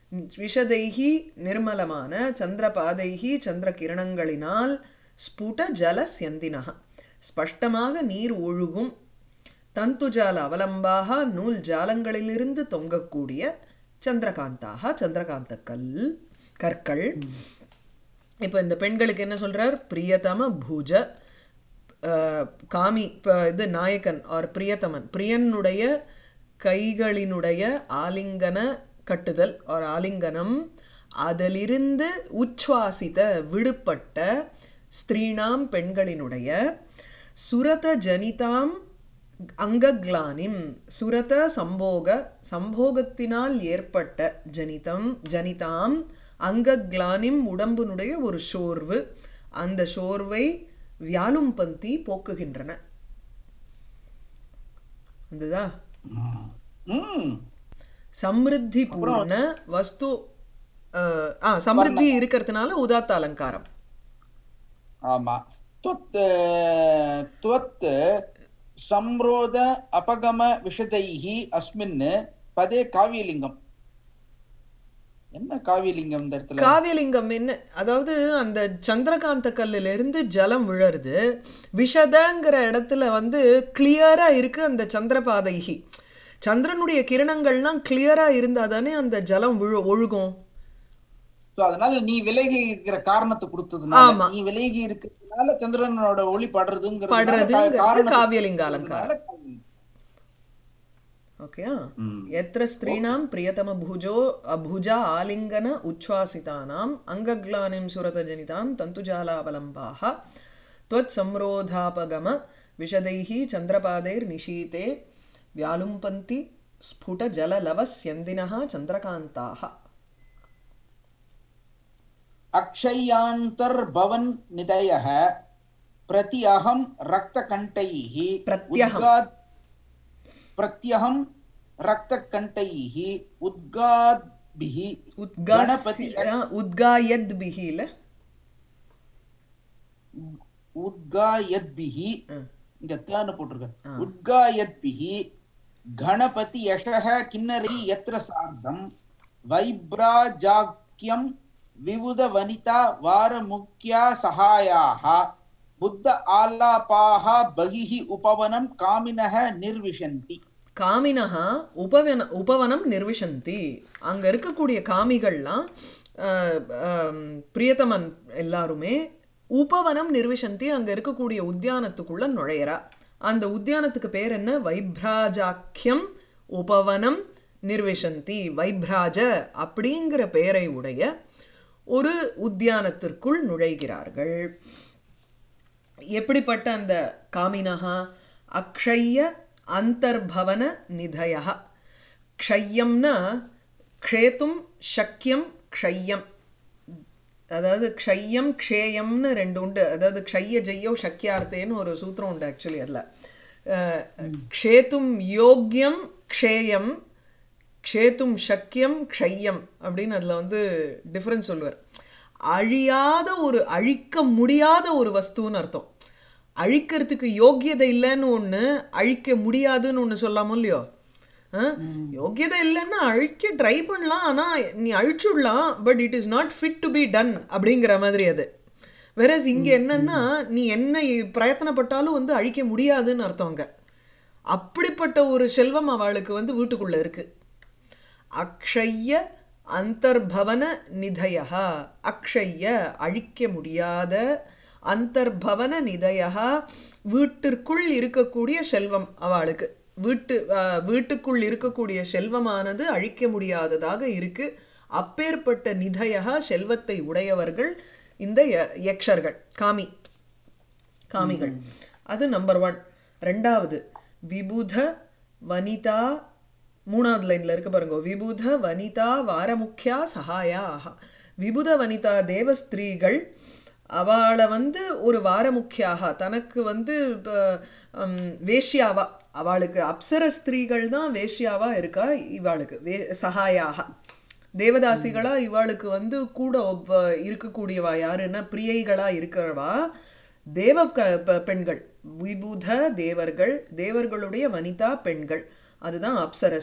விஷதைஹி நிர்மலமான சந்திரபாதைஹி சந்திர கிரணங்களினால் ஸ்புட ஜல சியந்தினக ஸ்பஷ்டமாக நீர் ஒழுகும் தந்துஜால அவலம்பாக நூல் ஜாலங்களிலிருந்து தொங்கக்கூடிய சந்திரகாந்தாக சந்திரகாந்தக்கல் கற்கள் இப்போ இந்த பெண்களுக்கு என்ன சொல்றார் பிரியதம பூஜ அஹ், காமி இப்போ இது நாயகன் ஆர் பிரியதமன் பிரியனுடைய கைகளினுடைய ஆலிங்கன கட்டுதல் ஆர் ஆலிங்கனம் அதிலிருந்து உச்வாசித்த விடுபட்ட ஸ்திரீணாம் பெண்களினுடைய சுரத ஜனிதாம் அங்கக்லானிம் சுரத சம்போக சம்போகத்தினால் ஏற்பட்ட ஜனிதம் ஜனிதாம் அங்கக்லானிம் உடம்பினுடைய ஒரு சோர்வு அந்த சோர்வை வியாலும் பந்தி போக்குகின்றன அதுதா ம் சம்ருத்தி பூர்ண வஸ்து அஹ், ஆ சம்ருத்தி இருக்கிறதுனால உதாத்த அலங்காரம் ஆமா त्वत् त्वत् संरोध अपगम विशदैः अस्मिन् पदे काव्यलिङ्गम् என்ன காவியலிங்கம் இந்த இடத்துல காவியலிங்கம் என்ன அதாவது அந்த சந்திரகாந்த கல்லுல இருந்து ஜலம் விழருது விஷதங்கிற இடத்துல வந்து கிளியரா இருக்கு அந்த சந்திரபாதைகி சந்திரனுடைய கிரணங்கள்லாம் கிளியரா இருந்தா தானே அந்த ஜலம் விழு ஒழுகும் So, அதனால நீ விலகி இருக்கிற காரணத்தை கொடுத்ததுனால ஆமா. நீ விலகி இருக்கிறதுனால சந்திரனோட ஒளி படுறதுங்கிறது படுறதுங்கிறது காவியலிங்க அலங்காரம் ஓகே ம். எத்திர ஸ்திரீணாம் பிரியதம புஜோ அபுஜா ஆலிங்கன உச்வாசிதானாம் அங்கக்லானிம் சுரதஜனிதாம் தந்துஜாலாவலம்பாः त्वत् संरोधापगम विशदैः चन्द्रपादैर्निशीते व्यालुम्पन्ति स्फुटजललवस्यन्दिनः चन्द्रकान्ताः अक्षय्यान्तर्भवन् निदयः प्रति अहं रक्तकण्ठैः प्रत्यहम्। उद्गात् प्रत्यहं रक्तकण्ठैः उद्गाद्भिः गणपति उद्गास्य उद्गायद्भिः இல்ல उद्गायद्भिः ஆ. இங்க தான போட்டிருக்க உத்காயத்பிः கணபதி யசः கிண்ணரி யத்ர சார்த்தம் வைப்ராஜாக்கியம் விவுத வனிதா வாரமுக்கியா சகாயாः புத்த ஆல்லாபாः பகிः உபவனம் காமினः நிர்விஷந்தி காமினஹ உபவன உபவனம் நிர்விஷந்தி அங்க இருக்கக்கூடிய காமிகள்லாம் அஹ், ஆம், பிரியதமன் எல்லாருமே உபவனம் நிர்விஷந்தி அங்க இருக்கக்கூடிய உத்தியானத்துக்குள்ள நுழையறா அந்த உத்தியானத்துக்கு பேர் என்ன வைப்ராஜாக்கியம் உபவனம் நிர்விஷந்தி வைப்ராஜ அப்படிங்கிற பெயரை உடைய ஒரு உத்தியானத்திற்குள் நுழைகிறார்கள் எப்படிப்பட்ட அந்த காமினஹா அக்ஷய்ய அந்தர்பவன நிதய க்ஷய்யம்னா க்ஷேத்தும் சக்கியம் க்ஷய்யம் அதாவது க்ஷய்யம் க்ஷேயம்னு ரெண்டு உண்டு அதாவது க்ஷய்ய ஜெய்யோ சக்கியார்த்தேன்னு ஒரு சூத்திரம் உண்டு ஆக்சுவலி அதில் க்ஷேத்தும் யோக்கியம் க்ஷேயம் க்ஷேத்தும் சக்கியம் க்ஷய்யம் அப்படின்னு அதில் வந்து டிஃப்ரென்ஸ் சொல்லுவார் அழியாத ஒரு அழிக்க முடியாத ஒரு வஸ்துன்னு அர்த்தம் அழிக்கிறதுக்கு யோக்கியதை இல்லைன்னு ஒன்று அழிக்க முடியாதுன்னு ஒன்று சொல்லாமோ இல்லையோ ஆ? யோக்கியதை இல்லைன்னா அழிக்க ட்ரை பண்ணலாம் ஆனால் நீ அழிச்சுடலாம் but it is not fit to be done அப்படிங்கிற மாதிரி அது வேறஸ் இங்கே என்னன்னா நீ என்ன பிரயத்தனப்பட்டாலும் வந்து அழிக்க முடியாதுன்னு அர்த்தம் அங்க அப்படிப்பட்ட ஒரு செல்வம் அவளுக்கு வந்து வீட்டுக்குள்ள இருக்கு அக்ஷய்ய அந்தர்பவன நிதயா அக்ஷய்ய அழிக்க முடியாத அந்தர்பவன நிதயா வீட்டிற்குள் இருக்கக்கூடிய செல்வம் அவளுக்கு வீட்டு அஹ், வீட்டுக்குள் இருக்கக்கூடிய செல்வமானது அழிக்க முடியாததாக இருக்கு அப்பேற்பட்ட நிதயா செல்வத்தை உடையவர்கள் இந்த ய- யக்ஷர்கள் காமி காமிகள் அது நம்பர் ஒன் ரெண்டாவது விபுத வனிதா மூணாவது லைன்ல இருக்கு பாருங்க விபுத வனிதா வாரமுக்கியா சகாயாக விபுத வனிதா தேவஸ்திரீகள் அவளை வந்து ஒரு வாரமுக்கியாக தனக்கு வந்து இப்ப, ஹம், வேஷ்யாவா அவளுக்கு அப்சர ஸ்திரீகள் தான் வேஷ்யாவா இருக்கா இவாளுக்கு வே சகாயாக தேவதாசிகளா இவாளுக்கு வந்து கூட ஒப்ப இருக்கக்கூடியவா யாருன்னா பிரியைகளா இருக்கிறவா தேவ க- ப- பெண்கள் விபுத தேவர்கள் தேவர்களுடைய வனிதா பெண்கள் அதுதான் அப்சரஸ்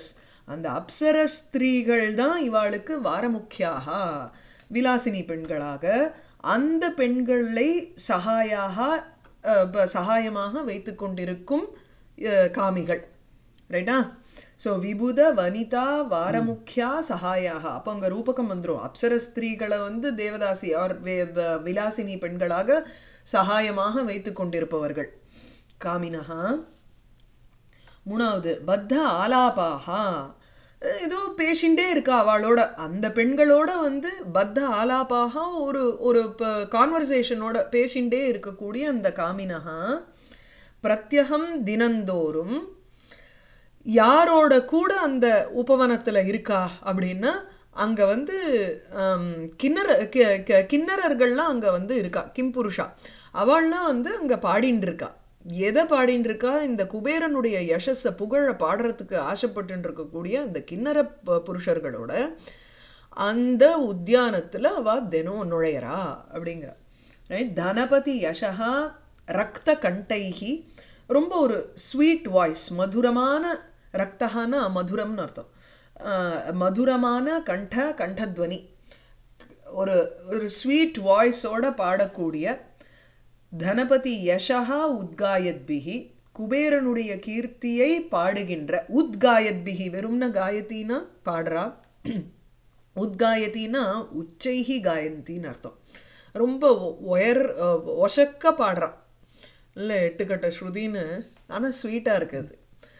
அந்த அப்சர ஸ்திரீகள் தான் இவாளுக்கு வாரமுக்கியாக விலாசினி பெண்களாக அந்த பெண்களை சகாயாக அஹ், ப- சகாயமாக வைத்து கொண்டிருக்கும் அஹ், காமிகள் ரைட்டா ஸோ விபுத வனிதா வாரமுக்கியா சகாயாக அப்போ அங்கே ரூபகம் வந்துடும் அப்சர ஸ்திரீகளை வந்து தேவதாசி ஆர் விலாசினி பெண்களாக சகாயமாக வைத்து கொண்டிருப்பவர்கள் காமினஹா மூணாவது பத்த ஆலாபாகா ஏதோ பேசிண்டே இருக்கா அவளோட அந்த பெண்களோட வந்து பத்த ஆலாபாக ஒரு ஒரு கான்வர்சேஷனோட பேசிண்டே இருக்கக்கூடிய அந்த காமினஹா பிரத்யகம் தினந்தோறும் யாரோட கூட அந்த உபவனத்தில் இருக்கா அப்படின்னா அங்கே வந்து ஆம், கிண்ணற கி- கி- கிண்ணறர்கள்லாம் அங்கே வந்து இருக்கா கிம்புருஷா அவள்லாம் வந்து அங்கே பாடின்னு இருக்கா எதை பாடின்னு இருக்கா இந்த குபேரனுடைய யசஸை புகழ பாடுறதுக்கு ஆசைப்பட்டு இருக்கக்கூடிய அந்த கிண்ணற ப- புருஷர்களோட அந்த உத்தியானத்தில் அவ தினம் நுழையறா அப்படிங்கிறா ரைட் தனபதி யசா ரக்த கண்டைஹி ரொம்ப ஒரு ஸ்வீட் வாய்ஸ் மதுரமான ரக்தஹான மதுரம்னு அர்த்தம் ஆஹ் மதுரமான கண்ட கண்டத்வனி ஒரு ஒரு ஸ்வீட் வாய்ஸோட பாடக்கூடிய தனபதி யசா உத்காயத்பிகி குபேரனுடைய கீர்த்தியை பாடுகின்ற உத்காயத்பிகி வெறும்ன காயத்தின்னா பாடுறா உத்காயத்தின்னா உச்சைகி காயந்தின்னு அர்த்தம் ரொம்ப ஒ- உயர் அஹ், ஒசக்க பாடுறா இல்லை எட்டுக்கட்ட ஸ்ருதின்னு ஆனால் ஸ்வீட்டாக இருக்குது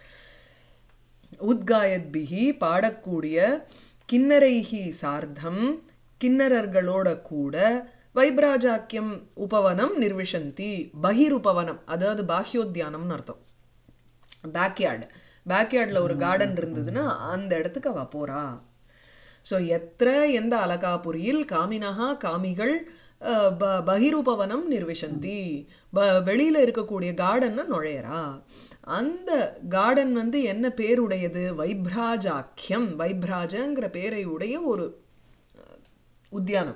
உத்காயத்பிகி பாடக்கூடிய கிண்ணரைஹி சார்த்தம் கிண்ணறர்களோட கூட வைப்ராஜாக்கியம் உபவனம் நிர்விஷந்தி பகிருபவனம் அதாவது பாஹ்யோத்தியானம்னு அர்த்தம் பேக்யார்டு பேக்யார்டில் ஒரு கார்டன் இருந்ததுன்னா அந்த இடத்துக்கு அவ போறா ஸோ எத்திர எந்த அலகாபுரியில் காமினஹா காமிகள் அஹ், ப- பகிருபவனம் நிர்விஷந்தி ப வெளியில் இருக்கக்கூடிய கார்டனை நுழையறா அந்த கார்டன் வந்து என்ன பேருடையது வைப்ராஜாக்கியம் வைப்ராஜங்கிற பேரை உடைய ஒரு உத்தியானம்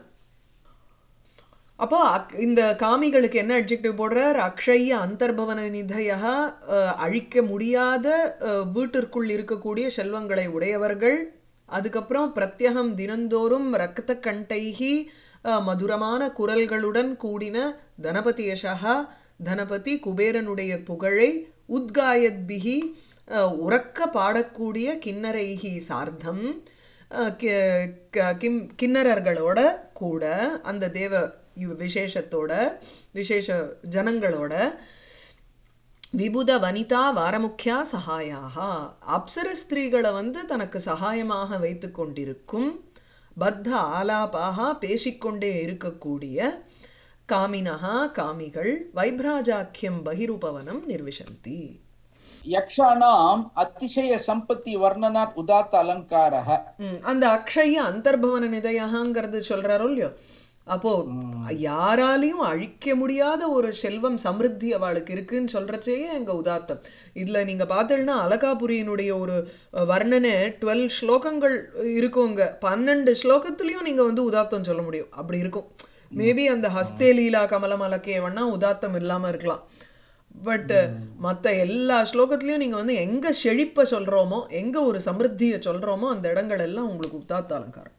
அப்போ அக்- இந்த காமிகளுக்கு என்ன அட்ஜெக்டிவ் போடுறார் அக்ஷய அந்தர்பவன நிதயா அழிக்க முடியாத அஹ், வீட்டிற்குள் இருக்கக்கூடிய செல்வங்களை உடையவர்கள் அதுக்கப்புறம் பிரத்யகம் தினந்தோறும் ரக்த கண்டைகி அஹ், மதுரமான குரல்களுடன் கூடின தனபதி யசா தனபதி குபேரனுடைய புகழை உத்காயத்பிகி அஹ், உறக்க பாடக்கூடிய கிண்ணரைகி சார்த்தம் அஹ், கி- க- கிம் கிண்ணறர்களோட கூட அந்த தேவ இவ் விசேஷத்தோட விசேஷ ஜனங்களோட விபுத வனிதா வாரமுக்கியா சகாயாக அப்சர ஸ்திரீகளை வந்து தனக்கு சகாயமாக வைத்து கொண்டிருக்கும் பத்த ஆலாபாக பேசிக்கொண்டே இருக்கக்கூடிய காமினஹா காமிகள் வைப்ராஜாக்கியம் பகிருபவனம் நிர்விஷந்தி यक्षाणाम् अतिशय सम्पत्ति वर्णनात् उदात्त अलङ्कारः ம், அந்த அக்ஷய அந்தர்பவன நிதயங்கிறது சொல்றாரோ இல்லையோ அப்போ யாராலையும் அழிக்க முடியாத ஒரு செல்வம் சமிருத்தி அவளுக்கு இருக்குன்னு சொல்றச்சேயே எங்க உதாத்தம் இதுல நீங்க பார்த்தீங்கன்னா அலகாபுரியினுடைய ஒரு அஹ், வர்ணனை டுவெல் ஸ்லோகங்கள் இருக்குங்க பன்னெண்டு ஸ்லோகத்துலயும் நீங்க வந்து உதாத்தம் சொல்ல முடியும் அப்படி இருக்கும் மேபி அந்த ஹஸ்தே லீலா கமலம் அலக்கே வேணா உதாத்தம் இல்லாம இருக்கலாம் பட் மற்ற எல்லா ஸ்லோகத்துலயும் நீங்க வந்து எங்க செழிப்பை சொல்றோமோ எங்க ஒரு சமிருத்தியை சொல்றோமோ அந்த இடங்கள் எல்லாம் உங்களுக்கு உத்தாத்த அலங்காரம்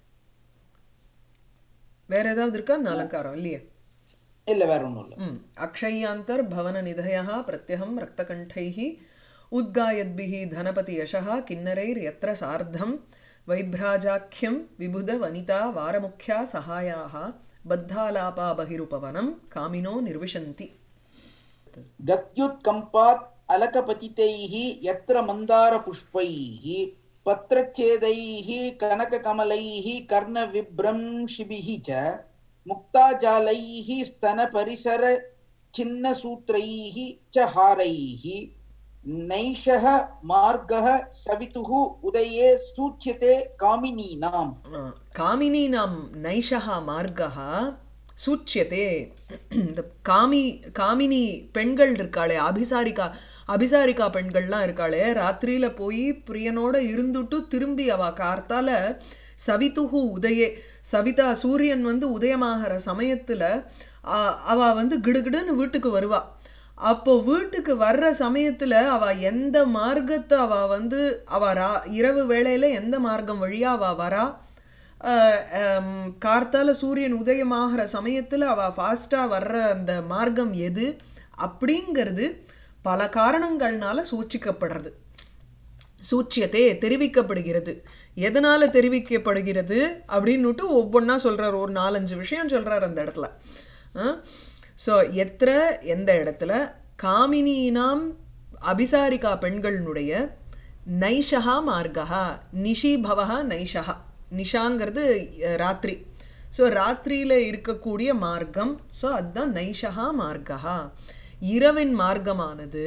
வேற ஏதாவது இருக்கா இந்த அலங்காரம் இல்லையே இல்ல வேற ஒண்ணும் இல்ல ம் அக்ஷயாந்தர் பவன நிதயா பிரத்யகம் ரக்தகண்டைः உத்காயத்பிः தனபதி யசः கிண்ணரைர் யத்ர சார்த்தம் வைப்ராஜாக்கியம் விபுத வனிதா வாரமுக்கியா சகாயாக பத்தாலாபா பகிருபவனம் காமினோ நிர்விஷந்தி गत्युत्कम्पात् अलकपतितैः यत्र मन्दारपुष्पैः पत्रच्छेदैः कनककमलैः कर्णविभ्रंशिभिः च मुक्ताजालैः स्तनपरिसरछिन्नसूत्रैः च हारैः नैषः मार्गः सवितुः उदये सूच्यते कामिनीनाम् ஆ, காமினீனாம் நைஷா மார்கா சூச்சியதே இந்த காமி காமினி பெண்கள் இருக்காளே அபிசாரிகா அபிசாரிகா பெண்கள்லாம் இருக்காளே ராத்திரியில போய் பிரியனோட இருந்துட்டு திரும்பி அவ கார்த்தால சவிதுகு உதயே சவிதா சூரியன் வந்து உதயமாகிற சமயத்துல ஆ, அவ வந்து கிடுகிடுன்னு வீட்டுக்கு வருவா அப்போ வீட்டுக்கு வர்ற சமயத்துல அவ எந்த மார்க்கத்தை அவ வந்து அவ ரா இரவு வேளையில எந்த மார்க்கம் வழியா அவ வரா அஹ், ஹம், கார்த்தால சூரியன் உதயமாகிற சமயத்துல அவ ஃபாஸ்டா வர்ற அந்த மார்க்கம் எது அப்படிங்கிறது பல காரணங்கள்னால சூச்சிக்கப்படுறது சூச்சியத்தே தெரிவிக்கப்படுகிறது எதனால தெரிவிக்கப்படுகிறது அப்படின்னுட்டு ஒவ்வொன்றா சொல்றார் ஒரு நாலஞ்சு விஷயம் சொல்றார் அந்த இடத்துல ஸோ எத்திர எந்த இடத்துல காமினீனாம் அபிசாரிகா பெண்களினுடைய நைஷா மார்கா நிஷி பவஹா நைஷா நிஷாங்கிறது அஹ், ராத்திரி ஸோ ராத்திரியில் இருக்கக்கூடிய மார்க்கம் ஸோ அதுதான் நைஷா மார்கா இரவின் மார்க்கமானது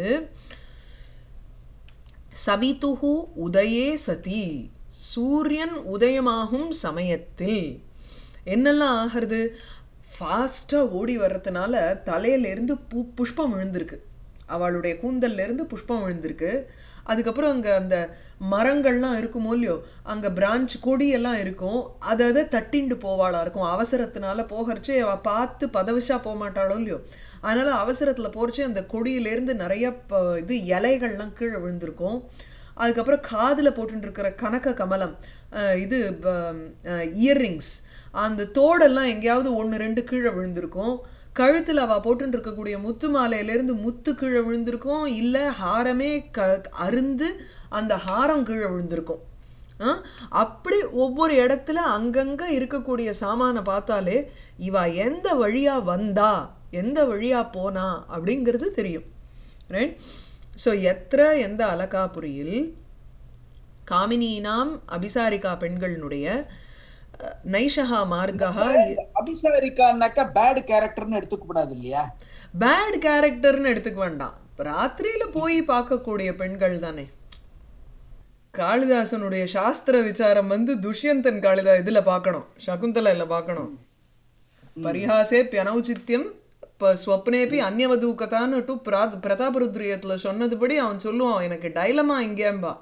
சவிதுஹு உதயே சதி சூரியன் உதயமாகும் சமயத்தில் என்னெல்லாம் ஆகிறது ஃபாஸ்ட்டாக ஓடி வர்றதுனால தலையிலேருந்து பூ புஷ்பம் விழுந்திருக்கு அவளுடைய கூந்தல்ல இருந்து புஷ்பம் விழுந்திருக்கு அதுக்கப்புறம் அங்கே அந்த மரங்கள்லாம் இருக்குமோ இல்லையோ அங்கே பிரான்ச் கொடியெல்லாம் இருக்கும் அதை அதை தட்டிண்டு போவாளா இருக்கும் அவசரத்தினால போகிறச்சே அவள் பார்த்து பதவிஷா போக மாட்டாளோ இல்லையோ அதனால் அவசரத்தில் போகிறச்சே அந்த கொடியிலேருந்து நிறைய ப- இது இலைகள்லாம் கீழே விழுந்திருக்கும் அதுக்கப்புறம் காதில் போட்டுருக்கிற கனக கமலம் அஹ் இது இயர்ரிங்ஸ் அந்த தோடெல்லாம் எங்கேயாவது ஒன்று ரெண்டு கீழே விழுந்திருக்கும் கழுத்தில் அவள் போட்டுட்டு இருக்கக்கூடிய முத்து மாலையிலேருந்து முத்து கீழே விழுந்திருக்கும் இல்லை ஹாரமே க அருந்து அந்த ஹாரம் கீழே விழுந்திருக்கும் ஆ? அப்படி ஒவ்வொரு இடத்துல அங்கங்க இருக்கக்கூடிய சாமானை பார்த்தாலே இவ எந்த வழியா வந்தா எந்த வழியா போனா அப்படிங்கிறது தெரியும் ரைட் ஸோ எத்திர எந்த அலகாபுரியில் காமினீனாம் அபிசாரிகா பெண்களினுடைய அஹ், நைஷஹா மார்கா அபிசாரிக்கான்னாக்கா பேட் கேரக்டர்னு எடுத்துக்க கூடாது இல்லையா பேட் கேரக்டர்னு எடுத்துக்க வேண்டாம் ராத்திரியில போய் பார்க்கக்கூடிய பெண்கள் தானே காளிதாசனுடைய சாஸ்திர விசாரம் வந்து துஷ்யந்தன் காளிதா இதுல பார்க்கணும் சகுந்தலையில பார்க்கணும் பரிஹாசே பியனௌச்சித்யம் இப்போ ஸ்வப்னேபி அந்நியவதூக்கத்தான்னு டு பிரா பிரதாபருத்ரியத்துல சொன்னதுபடி அவன் சொல்லுவான் எனக்கு டைலமா இங்கேம்பா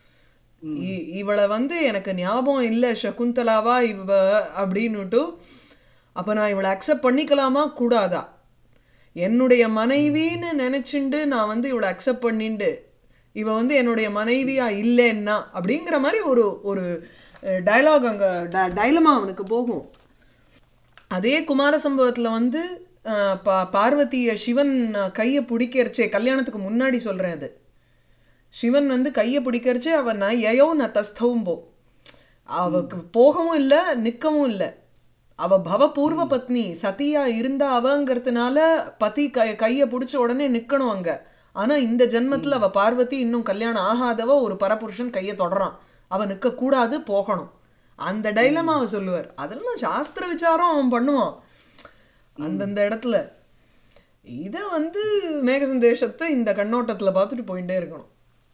இ- இவளை வந்து எனக்கு ஞாபகம் இல்லை சகுந்தலாவா இவ அப்படின்னுட்டு அப்போ நான் இவளை அக்செப்ட் பண்ணிக்கலாமா கூடாதா என்னுடைய மனைவின்னு நினைச்சுண்டு நான் வந்து இவளை அக்செப்ட் பண்ணிண்டு இவ வந்து என்னுடைய மனைவியா இல்லைன்னா அப்படிங்கிற மாதிரி ஒரு ஒரு டயலாக் அங்க டைலமா அவனுக்கு போகும் அதே குமார சம்பவத்துல வந்து அஹ், பா பார்வதிய சிவன் கையை பிடிக்கிறச்சே கல்யாணத்துக்கு முன்னாடி சொல்றேன் அது சிவன் வந்து கையை பிடிக்கிறச்சே அவன் நான் எயோ நான் தஸ்தவும் போ அவக்கு போகவும் இல்லை நிற்கவும் இல்லை அவ பவபூர்வ பத்னி சதியா இருந்தா அவங்கிறதுனால பதி கை கையை பிடிச்ச உடனே நிக்கணும் அங்க ஆனா இந்த ஜென்மத்துல அவ பார்வதி இன்னும் கல்யாணம் ஆகாதவ ஒரு பரபுருஷன் கையை தொடறான் அவ நிக்க கூடாது போகணும் அந்த டைலமா அவ சொல்லுவார் அதெல்லாம் சாஸ்திர விசாரம் அவன் பண்ணுவான் அந்தந்த இடத்துல இத வந்து மேக சந்தேஷத்தை இந்த கண்ணோட்டத்துல பார்த்துட்டு போயிட்டே இருக்கணும்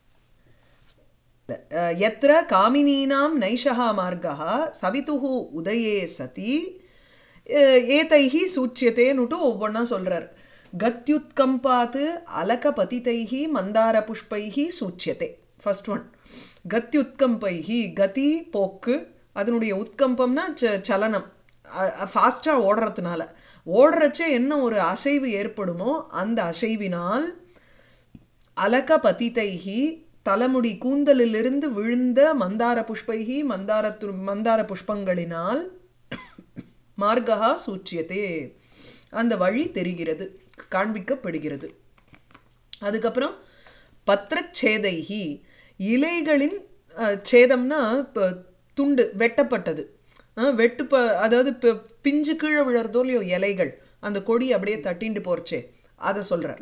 यत्र कामिनीनां नैषः मार्गः सवितुः உதயே சதி அஹ், ஏதைஹி சூச்சியத்தே நுட்டு ஒவ்வொன்றா சொல்றார் கத்யுத்கம்பாத் அலகபதிதைஹி மந்தார புஷ்பைஹி சூச்சியத்தே ஃபர்ஸ்ட் ஒன் கத்யுத்கம்பைஹி கதி போக்கு அதனுடைய உத்கம்பம்னா ச- சலனம் ஃபாஸ்ட்டாக ஓடுறதுனால ஓடுறச்சே என்ன ஒரு அசைவு ஏற்படுமோ அந்த அசைவினால் அலக பதிதைஹி தலைமுடி கூந்தலிலிருந்து விழுந்த மந்தார புஷ்பைஹி மந்தார து- மந்தார புஷ்பங்களினால் மார்கா சூச்சியதே அந்த வழி தெரிகிறது காண்பிக்கப்படுகிறது அதுக்கப்புறம் பத்திரச்சேதைஹி இலைகளின் அஹ், சேதம்னா இப்ப துண்டு வெட்டப்பட்டது அஹ், வெட்டு ப அதாவது ப- பிஞ்சு கீழே விழறதோ இல்லையோ இலைகள் அந்த கொடி அப்படியே தட்டிண்டு போறச்சே அதை சொல்றார்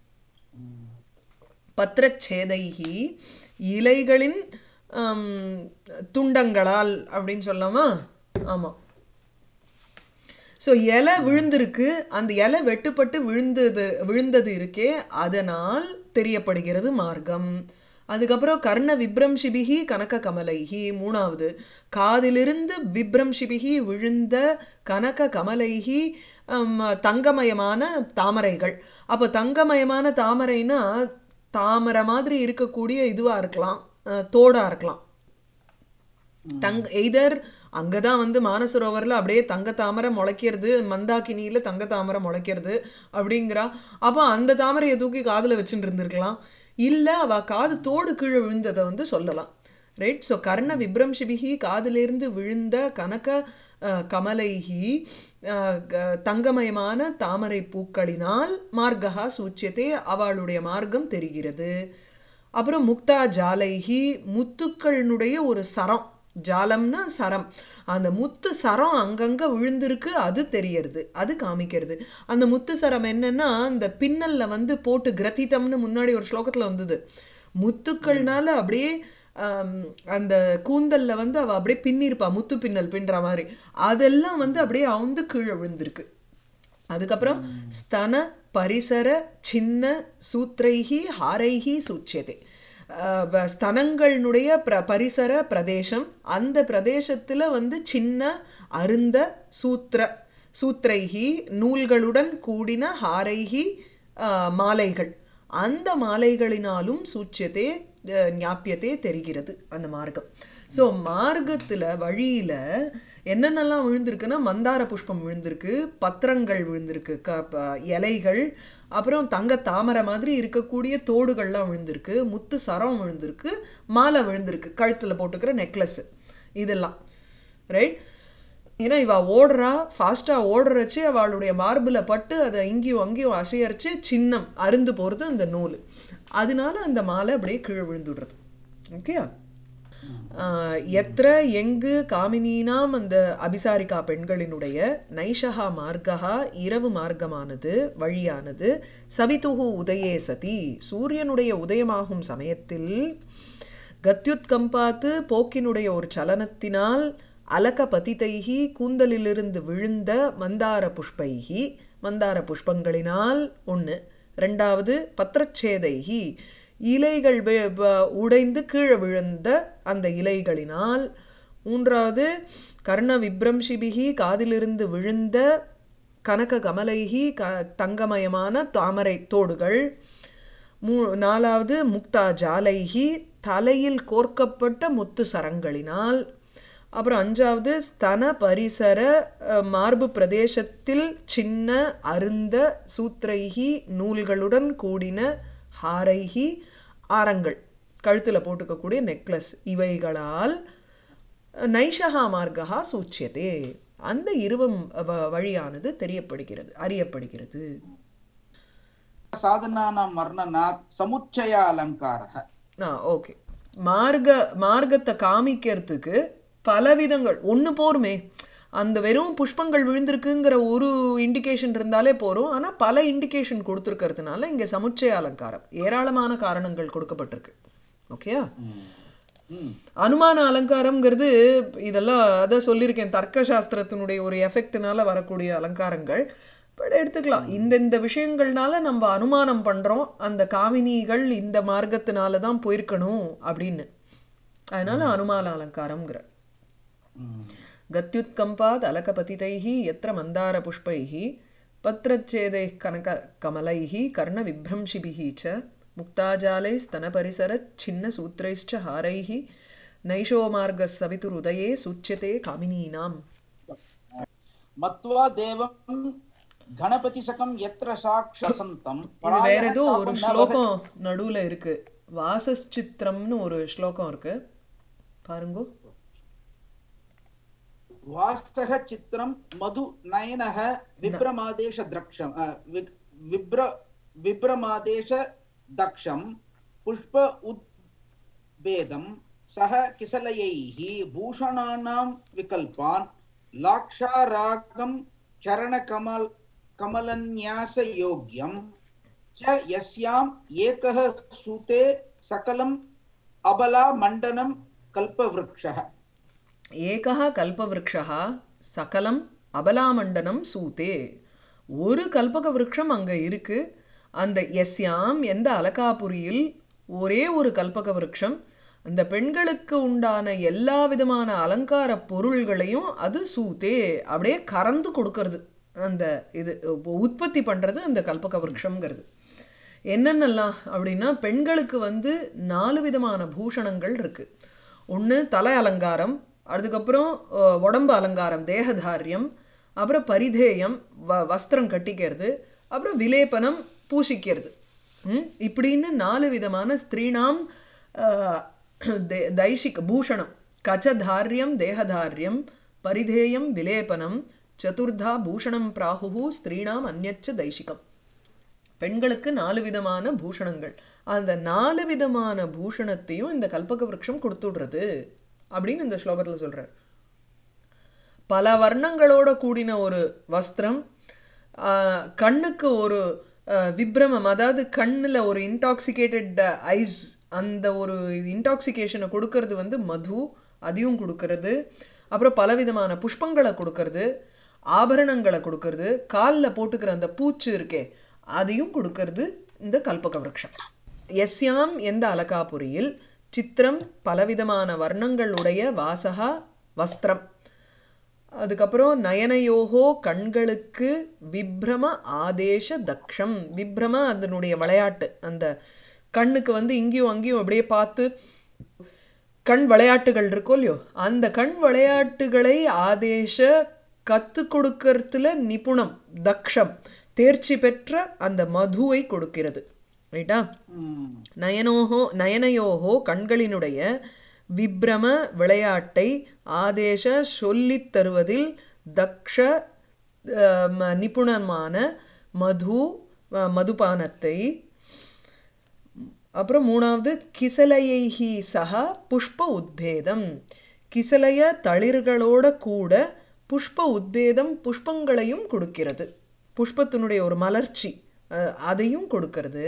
பத்திரச்சேதைகி இலைகளின் ஆம், துண்டங்களால் அப்படின்னு சொல்லலாமா ஆமாம் ஸோ இலை விழுந்திருக்கு அந்த இலை வெட்டுப்பட்டு விழுந்தது விழுந்தது இருக்கே அதனால் தெரியப்படுகிறது மார்க்கம் அதுக்கப்புறம் கர்ண விப்ரம்ஷிபிகி கனக கமலைஹி மூணாவது காதிலிருந்து விப்ரம்ஷிபிகி விழுந்த கனக கமலைஹி ஹம், தங்கமயமான தாமரைகள் அப்போ தங்கமயமான தாமரைனா தாமரை மாதிரி இருக்கக்கூடிய இதுவாக இருக்கலாம் அஹ், தோடா இருக்கலாம் தங் எய்தர் அங்கதான் வந்து மானசரோவர்ல அப்படியே தங்க தாமரை முளைக்கிறது மந்தாக்கினியில தங்க தாமரை முளைக்கிறது அப்படிங்கிறா அப்போ அந்த தாமரையை தூக்கி காதுல வச்சுட்டு இருந்திருக்கலாம் இல்ல அவ காது தோடு கீழே விழுந்ததை வந்து சொல்லலாம் ரைட் ஸோ கர்ண விப்ரம்ஷிபிகி காதிலிருந்து விழுந்த கனக அஹ், கமலைஹி அஹ், க- தங்கமயமான தாமரை பூக்களினால் மார்கா சூச்சியத்தே அவளுடைய மார்க்கம் தெரிகிறது அப்புறம் முக்தா ஜாலைஹி முத்துக்களினுடைய ஒரு சரம் ஜாலம்னா சரம் அந்த முத்து சரம் அங்கங்க விழுந்திருக்கு அது தெரியறது அது காமிக்கிறது அந்த முத்து சரம் என்னன்னா அந்த பின்னல்ல வந்து போட்டு கிரதிதம்னு முன்னாடி ஒரு ஸ்லோகத்துல வந்தது முத்துக்கள்னால அப்படியே ஆம், அந்த கூந்தல்ல வந்து அவ அப்படியே பின்னிருப்பா முத்து பின்னல் பின்ற மாதிரி அதெல்லாம் வந்து அப்படியே அவுந்து கீழே விழுந்திருக்கு அதுக்கப்புறம் ஸ்தன பரிசர சின்ன சூத்ரைஹி ஹாரைஹி சூச்சியதே அஹ் வ- ஸ்தனங்களுடைய பிர பரிசர பிரதேசம் அந்த பிரதேசத்துல வந்து சின்ன அருந்த சூத்ர சூத்ரைஹி நூல்களுடன் கூடின ஹாரைஹி அஹ், மாலைகள் அந்த மாலைகளினாலும் சூச்சியத்தே அஹ், ஞாபியத்தே தெரிகிறது அந்த மார்க்கம் ஸோ மார்க்கத்துல வழியில என்னென்னலாம் விழுந்திருக்குன்னா மந்தார புஷ்பம் விழுந்திருக்கு பத்திரங்கள் விழுந்திருக்கு க ப- இலைகள் அப்புறம் தங்க தாமரை மாதிரி இருக்கக்கூடிய தோடுகள்லாம் விழுந்திருக்கு முத்து சரம் விழுந்திருக்கு மாலை விழுந்திருக்கு கழுத்துல போட்டுக்கிற நெக்லஸ் இதெல்லாம் ரைட் ஏன்னா இவ ஓடுறா ஃபாஸ்ட்டாக ஓடுறச்சு அவளுடைய மார்பில் பட்டு அதை இங்கேயும் அங்கேயும் அசையரிச்சு சின்னம் அருந்து போகிறது அந்த நூல் அதனால அந்த மாலை அப்படியே கீழே விழுந்துடுறது ஓகேயா ஆஹ் எத்திர எங்கு காமினீனாம் அந்த அபிசாரிகா பெண்களினுடைய நைஷகா மார்க்கா இரவு மார்க்கமானது வழியானது சவிதுகு உதயே சதி சூரியனுடைய உதயமாகும் சமயத்தில் கத்யுத்கம்பாத்து போக்கினுடைய ஒரு சலனத்தினால் அலக பதிதைகி கூந்தலிலிருந்து விழுந்த மந்தார புஷ்பைகி மந்தார புஷ்பங்களினால் ஒன்று ரெண்டாவது பத்திரச்சேதைகி இலைகள் வே- வ- உடைந்து கீழே விழுந்த அந்த இலைகளினால் மூன்றாவது கர்ண விப்ரம்ஷிபிகி காதிலிருந்து விழுந்த கனக கமலைகி க தங்கமயமான தாமரை தோடுகள் மூ நாலாவது முக்தா ஜாலைகி தலையில் கோர்க்கப்பட்ட முத்து சரங்களினால் அப்புறம் அஞ்சாவது ஸ்தன பரிசர அஹ், மார்பு பிரதேசத்தில் சின்ன அருந்த சூத்ரைகி நூல்களுடன் கூடின ஹாரைகி ஆரங்கள் கழுத்தில் போட்டுக்கக்கூடிய நெக்லஸ் இவைகளால் நைஷகா மார்க்கா சூச்சியதே அந்த இருவம் வ- வழியானது தெரியப்படுகிறது அறியப்படுகிறது சாதனானாம் வர்ணனாத் சமுச்சய அலங்காரः ஆ ஓகே மார்க்க மார்க்கத்தை காமிக்கிறதுக்கு பலவிதங்கள் ஒன்று போருமே அந்த வெறும் புஷ்பங்கள் விழுந்திருக்குங்கிற ஒரு இண்டிகேஷன் இருந்தாலே போரும் ஆனால் பல இண்டிகேஷன் கொடுத்துருக்கிறதுனால இங்கே சமுச்சய அலங்காரம் ஏராளமான காரணங்கள் கொடுக்கப்பட்டிருக்கு ஓகேயா ம். அனுமான அலங்காரம்ங்கிறது இதெல்லாம் அதான் சொல்லியிருக்கேன் தர்க்க சாஸ்திரத்தினுடைய ஒரு எஃபெக்ட்னால வரக்கூடிய அலங்காரங்கள் பட் எடுத்துக்கலாம் இந்த இந்த விஷயங்கள்னால நம்ம அனுமானம் பண்றோம் அந்த காமினிகள் இந்த மார்க்கத்தினால தான் போயிருக்கணும் அப்படின்னு அதனால அனுமான அலங்காரம்ங்கிற ம். गत्युत्कम्पात् अलकपतितैः यत्र मन्दारपुष्पैः पत्रच्छेदैः कनककमलैः कर्णविभ्रंशिभिः च मुक्ताजालैस्तनपरिसरच्छिन्नसूत्रैश्च हारैः नैषोमार्गः सवितुरुदये सूच्यते कामिनीनाम् மத்வா தேவம் கணபதி சகம் எத்திர சாட்சசந்தம் இது வேற ஏதோ ஒரு ஸ்லோகம் நடுவுல இருக்கு வாசஸ்சித்திரம்னு ஒரு ஸ்லோகம் இருக்கு பாருங்கோ வாஸ்தக சித்திரம் மது நயனக விப்ரமாதேஷ திரக்ஷம் அ, வி- விப்ர விப்ரமாதேஷ தக்ஷம் புஷ்ப உத்வேதம் சக கிசலயைः பூஷணானாம் விகல்பான் லாக்ஷாராகம் சரணகமல் கமலன்யாச யோக்யம் च यस्याम् एकः सूते सकलम् अबला मण्डनं कल्पवृक्षः ஏகः கல்பவருஷः சகலம் அபலாமண்டனம் சூதே ஒரு கல்பக விருட்சம் அங்க இருக்கு அந்த எஸ்யாம் எந்த அலகாபுரியில் ஒரே ஒரு கல்பக விருட்சம் அந்த பெண்களுக்கு உண்டான எல்லா விதமான அலங்கார பொருள்களையும் அது சூதே அப்படியே கறந்து கொடுக்கறது அந்த இது உற்பத்தி பண்றது அந்த கல்பக விருட்சம்ங்கிறது என்னென்னலாம் அப்படின்னா பெண்களுக்கு வந்து நாலு விதமான பூஷணங்கள் இருக்கு ஒன்று தலை அலங்காரம் அதுக்கப்புறம் அஹ், உடம்பு அலங்காரம் தேகதாரியம் அப்புறம் பரிதேயம் வ வஸ்திரம் கட்டிக்கிறது அப்புறம் விலேபனம் பூசிக்கிறது ம்? இப்படின்னு நாலு விதமான ஸ்திரீணாம் அஹ், தே- தைஷிக பூஷணம் கச்சதாரியம் தேகதாரியம் பரிதேயம் விலேபனம் சதுர்தா பூஷணம் பிராஹு ஸ்திரீணாம் அந்நச்ச தைஷிகம் பெண்களுக்கு நாலு விதமான பூஷணங்கள் அந்த நாலு விதமான பூஷணத்தையும் இந்த கல்பக விருட்சம் கொடுத்துடுறது அப்படின்னு இந்த ஸ்லோகத்தில் சொல்றார் பல வர்ணங்களோட கூடின ஒரு வஸ்திரம் ஆஹ், கண்ணுக்கு ஒரு ஆஹ், விப்ரமம் அதாவது கண்ணில் ஒரு இன்டாக்சிகேட்டட் ஐஸ் அந்த ஒரு இன்டாக்சிகேஷனை கொடுக்கறது வந்து மது அதையும் கொடுக்கறது அப்புறம் பலவிதமான புஷ்பங்களை கொடுக்கறது ஆபரணங்களை கொடுக்கறது காலில் போட்டுக்கிற அந்த பூச்சு இருக்கே அதையும் கொடுக்கறது இந்த கல்பக விருட்சம் எஸ்யாம் எந்த அலகாபுரியில் சித்திரம் பலவிதமான வர்ணங்களுடைய வாசகா வஸ்திரம் அதுக்கப்புறம் நயனயோகோ கண்களுக்கு விப்ரம ஆதேச தக்ஷம் விப்ரம அதனுடைய விளையாட்டு அந்த கண்ணுக்கு வந்து இங்கேயும் அங்கேயும் அப்படியே பார்த்து கண் விளையாட்டுகள் இருக்கோ இல்லையோ அந்த கண் விளையாட்டுகளை ஆதேச கற்றுக் கொடுக்கறதுல நிபுணம் தக்ஷம் தேர்ச்சி பெற்ற அந்த மதுவை கொடுக்கிறது ரைட்டா ம். நயனோகோ நயனயோகோ கண்களினுடைய விப்ரம விளையாட்டை ஆதேச சொல்லித் தருவதில் தக்ஷ அஹ், ம- நிபுணமான மது அஹ், மதுபானத்தை அப்புறம் மூணாவது கிசலையைஹி சஹா புஷ்ப உத்பேதம் கிசலைய தளிர்களோட கூட புஷ்ப உத்பேதம் புஷ்பங்களையும் கொடுக்கிறது புஷ்பத்தினுடைய ஒரு மலர்ச்சி அஹ், அதையும் கொடுக்கிறது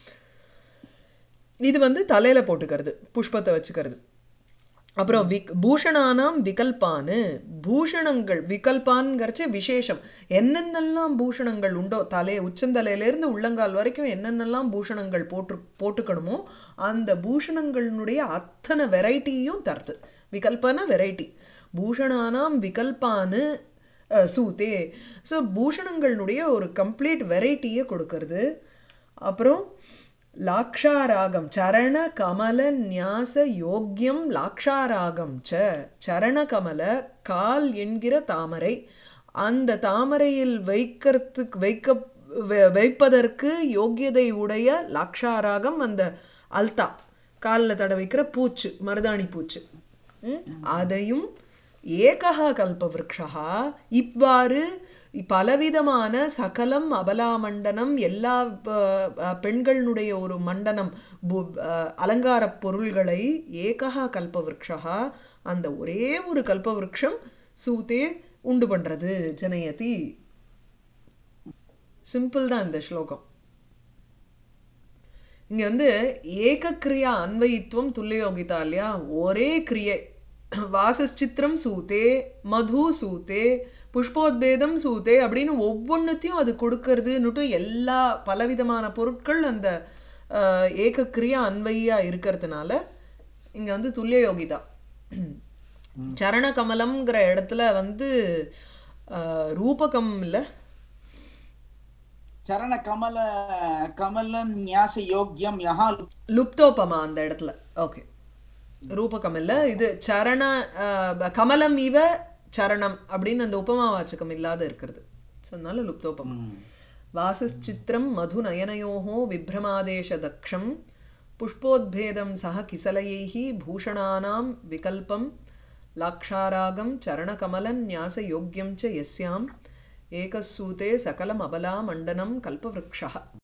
இது வந்து தலையில போட்டுக்கிறது புஷ்பத்தை வச்சுக்கிறது அப்புறம் விக் பூஷணானாம் விகல்பானு பூஷணங்கள் விகல்பான்ங்கிறச்சே விசேஷம் என்னென்னலாம் பூஷணங்கள் உண்டோ தலை உச்சந்தலையிலேருந்து உள்ளங்கால் வரைக்கும் என்னென்னலாம் பூஷணங்கள் போட்டு போட்டுக்கணுமோ அந்த பூஷணங்களினுடைய அத்தனை வெரைட்டியும் தருது விகல்பன வெரைட்டி பூஷணானாம் விகல்பானு அஹ், சூதே ஸோ பூஷணங்களுடைய ஒரு கம்ப்ளீட் வெரைட்டியை கொடுக்கறது அப்புறம் லாக்ஷாராகம் சரண கமல நியாச யோக்கியம் லாக்ஷாராகம் ச சரண கமல கால் என்கிற தாமரை அந்த தாமரையில் வைக்கிறதுக்கு வைக்க வை- வைப்பதற்கு யோக்கியதை உடைய லாக்ஷாராகம் அந்த அல்தா காலில் தடவிக்கிற பூச்சு மருதாணி பூச்சு ம்? அதையும் ஏகா கல்பவ்ருக்ஷா இவ்வாறு பலவிதமான சகலம் அபலாமண்டனம் எல்லா ப- அஹ், பெண்களுடைய ஒரு மண்டனம் பு- அஹ், அலங்காரப் பொருள்களை ஏகா கல்பவ்ருக்ஷா அந்த ஒரே ஒரு கல்பவ்ருக்ஷம் சூதே உண்டு பண்றது ஜனயதி சிம்பிள் தான் இந்த ஸ்லோகம் இங்க வந்து ஏகக்கிரியா அன்வயித்துவம் துல்லியோகிதா இல்லையா ஒரே கிரியை வாசச்சித்திரம் சூத்தே மது சூத்தே புஷ்போத்பேதம் சூத்தே அப்படின்னு ஒவ்வொன்றுத்தையும் அது கொடுக்கறதுன்னுட்டு எல்லா பலவிதமான பொருட்கள் அந்த ஆஹ், ஏகக்கிரியா அன்வையா இருக்கிறதுனால இங்க வந்து துல்லிய யோகிதா சரண கமலம்ங்கிற இடத்துல வந்து ஆஹ், ரூபகம் இல்லை சரண கமல கமலன் நியாச யோக்கியம் யஹா லுப்தோபமா அந்த இடத்துல ஓகே ரூபகம் இல்ல இது சரண அஹ், கமலம் இவ சரணம் அப்படின்னு அந்த உபமா வாச்சகம் இல்லாத இருக்கிறது ஸோ அதனால லுப்தோபமா வாசச்சித்திரம் மது நயனயோஹோ விப்ரமாதேஷ தக்ஷம் புஷ்போத்பேதம் சக கிசலையைः பூஷணானாம் விகல்பம் லாக்ஷாராகம் சரணகமலன் न्यास யோக்கியம் च यस्याम् एकसूते सकलमबलामण्डनं कल्पवृक्षः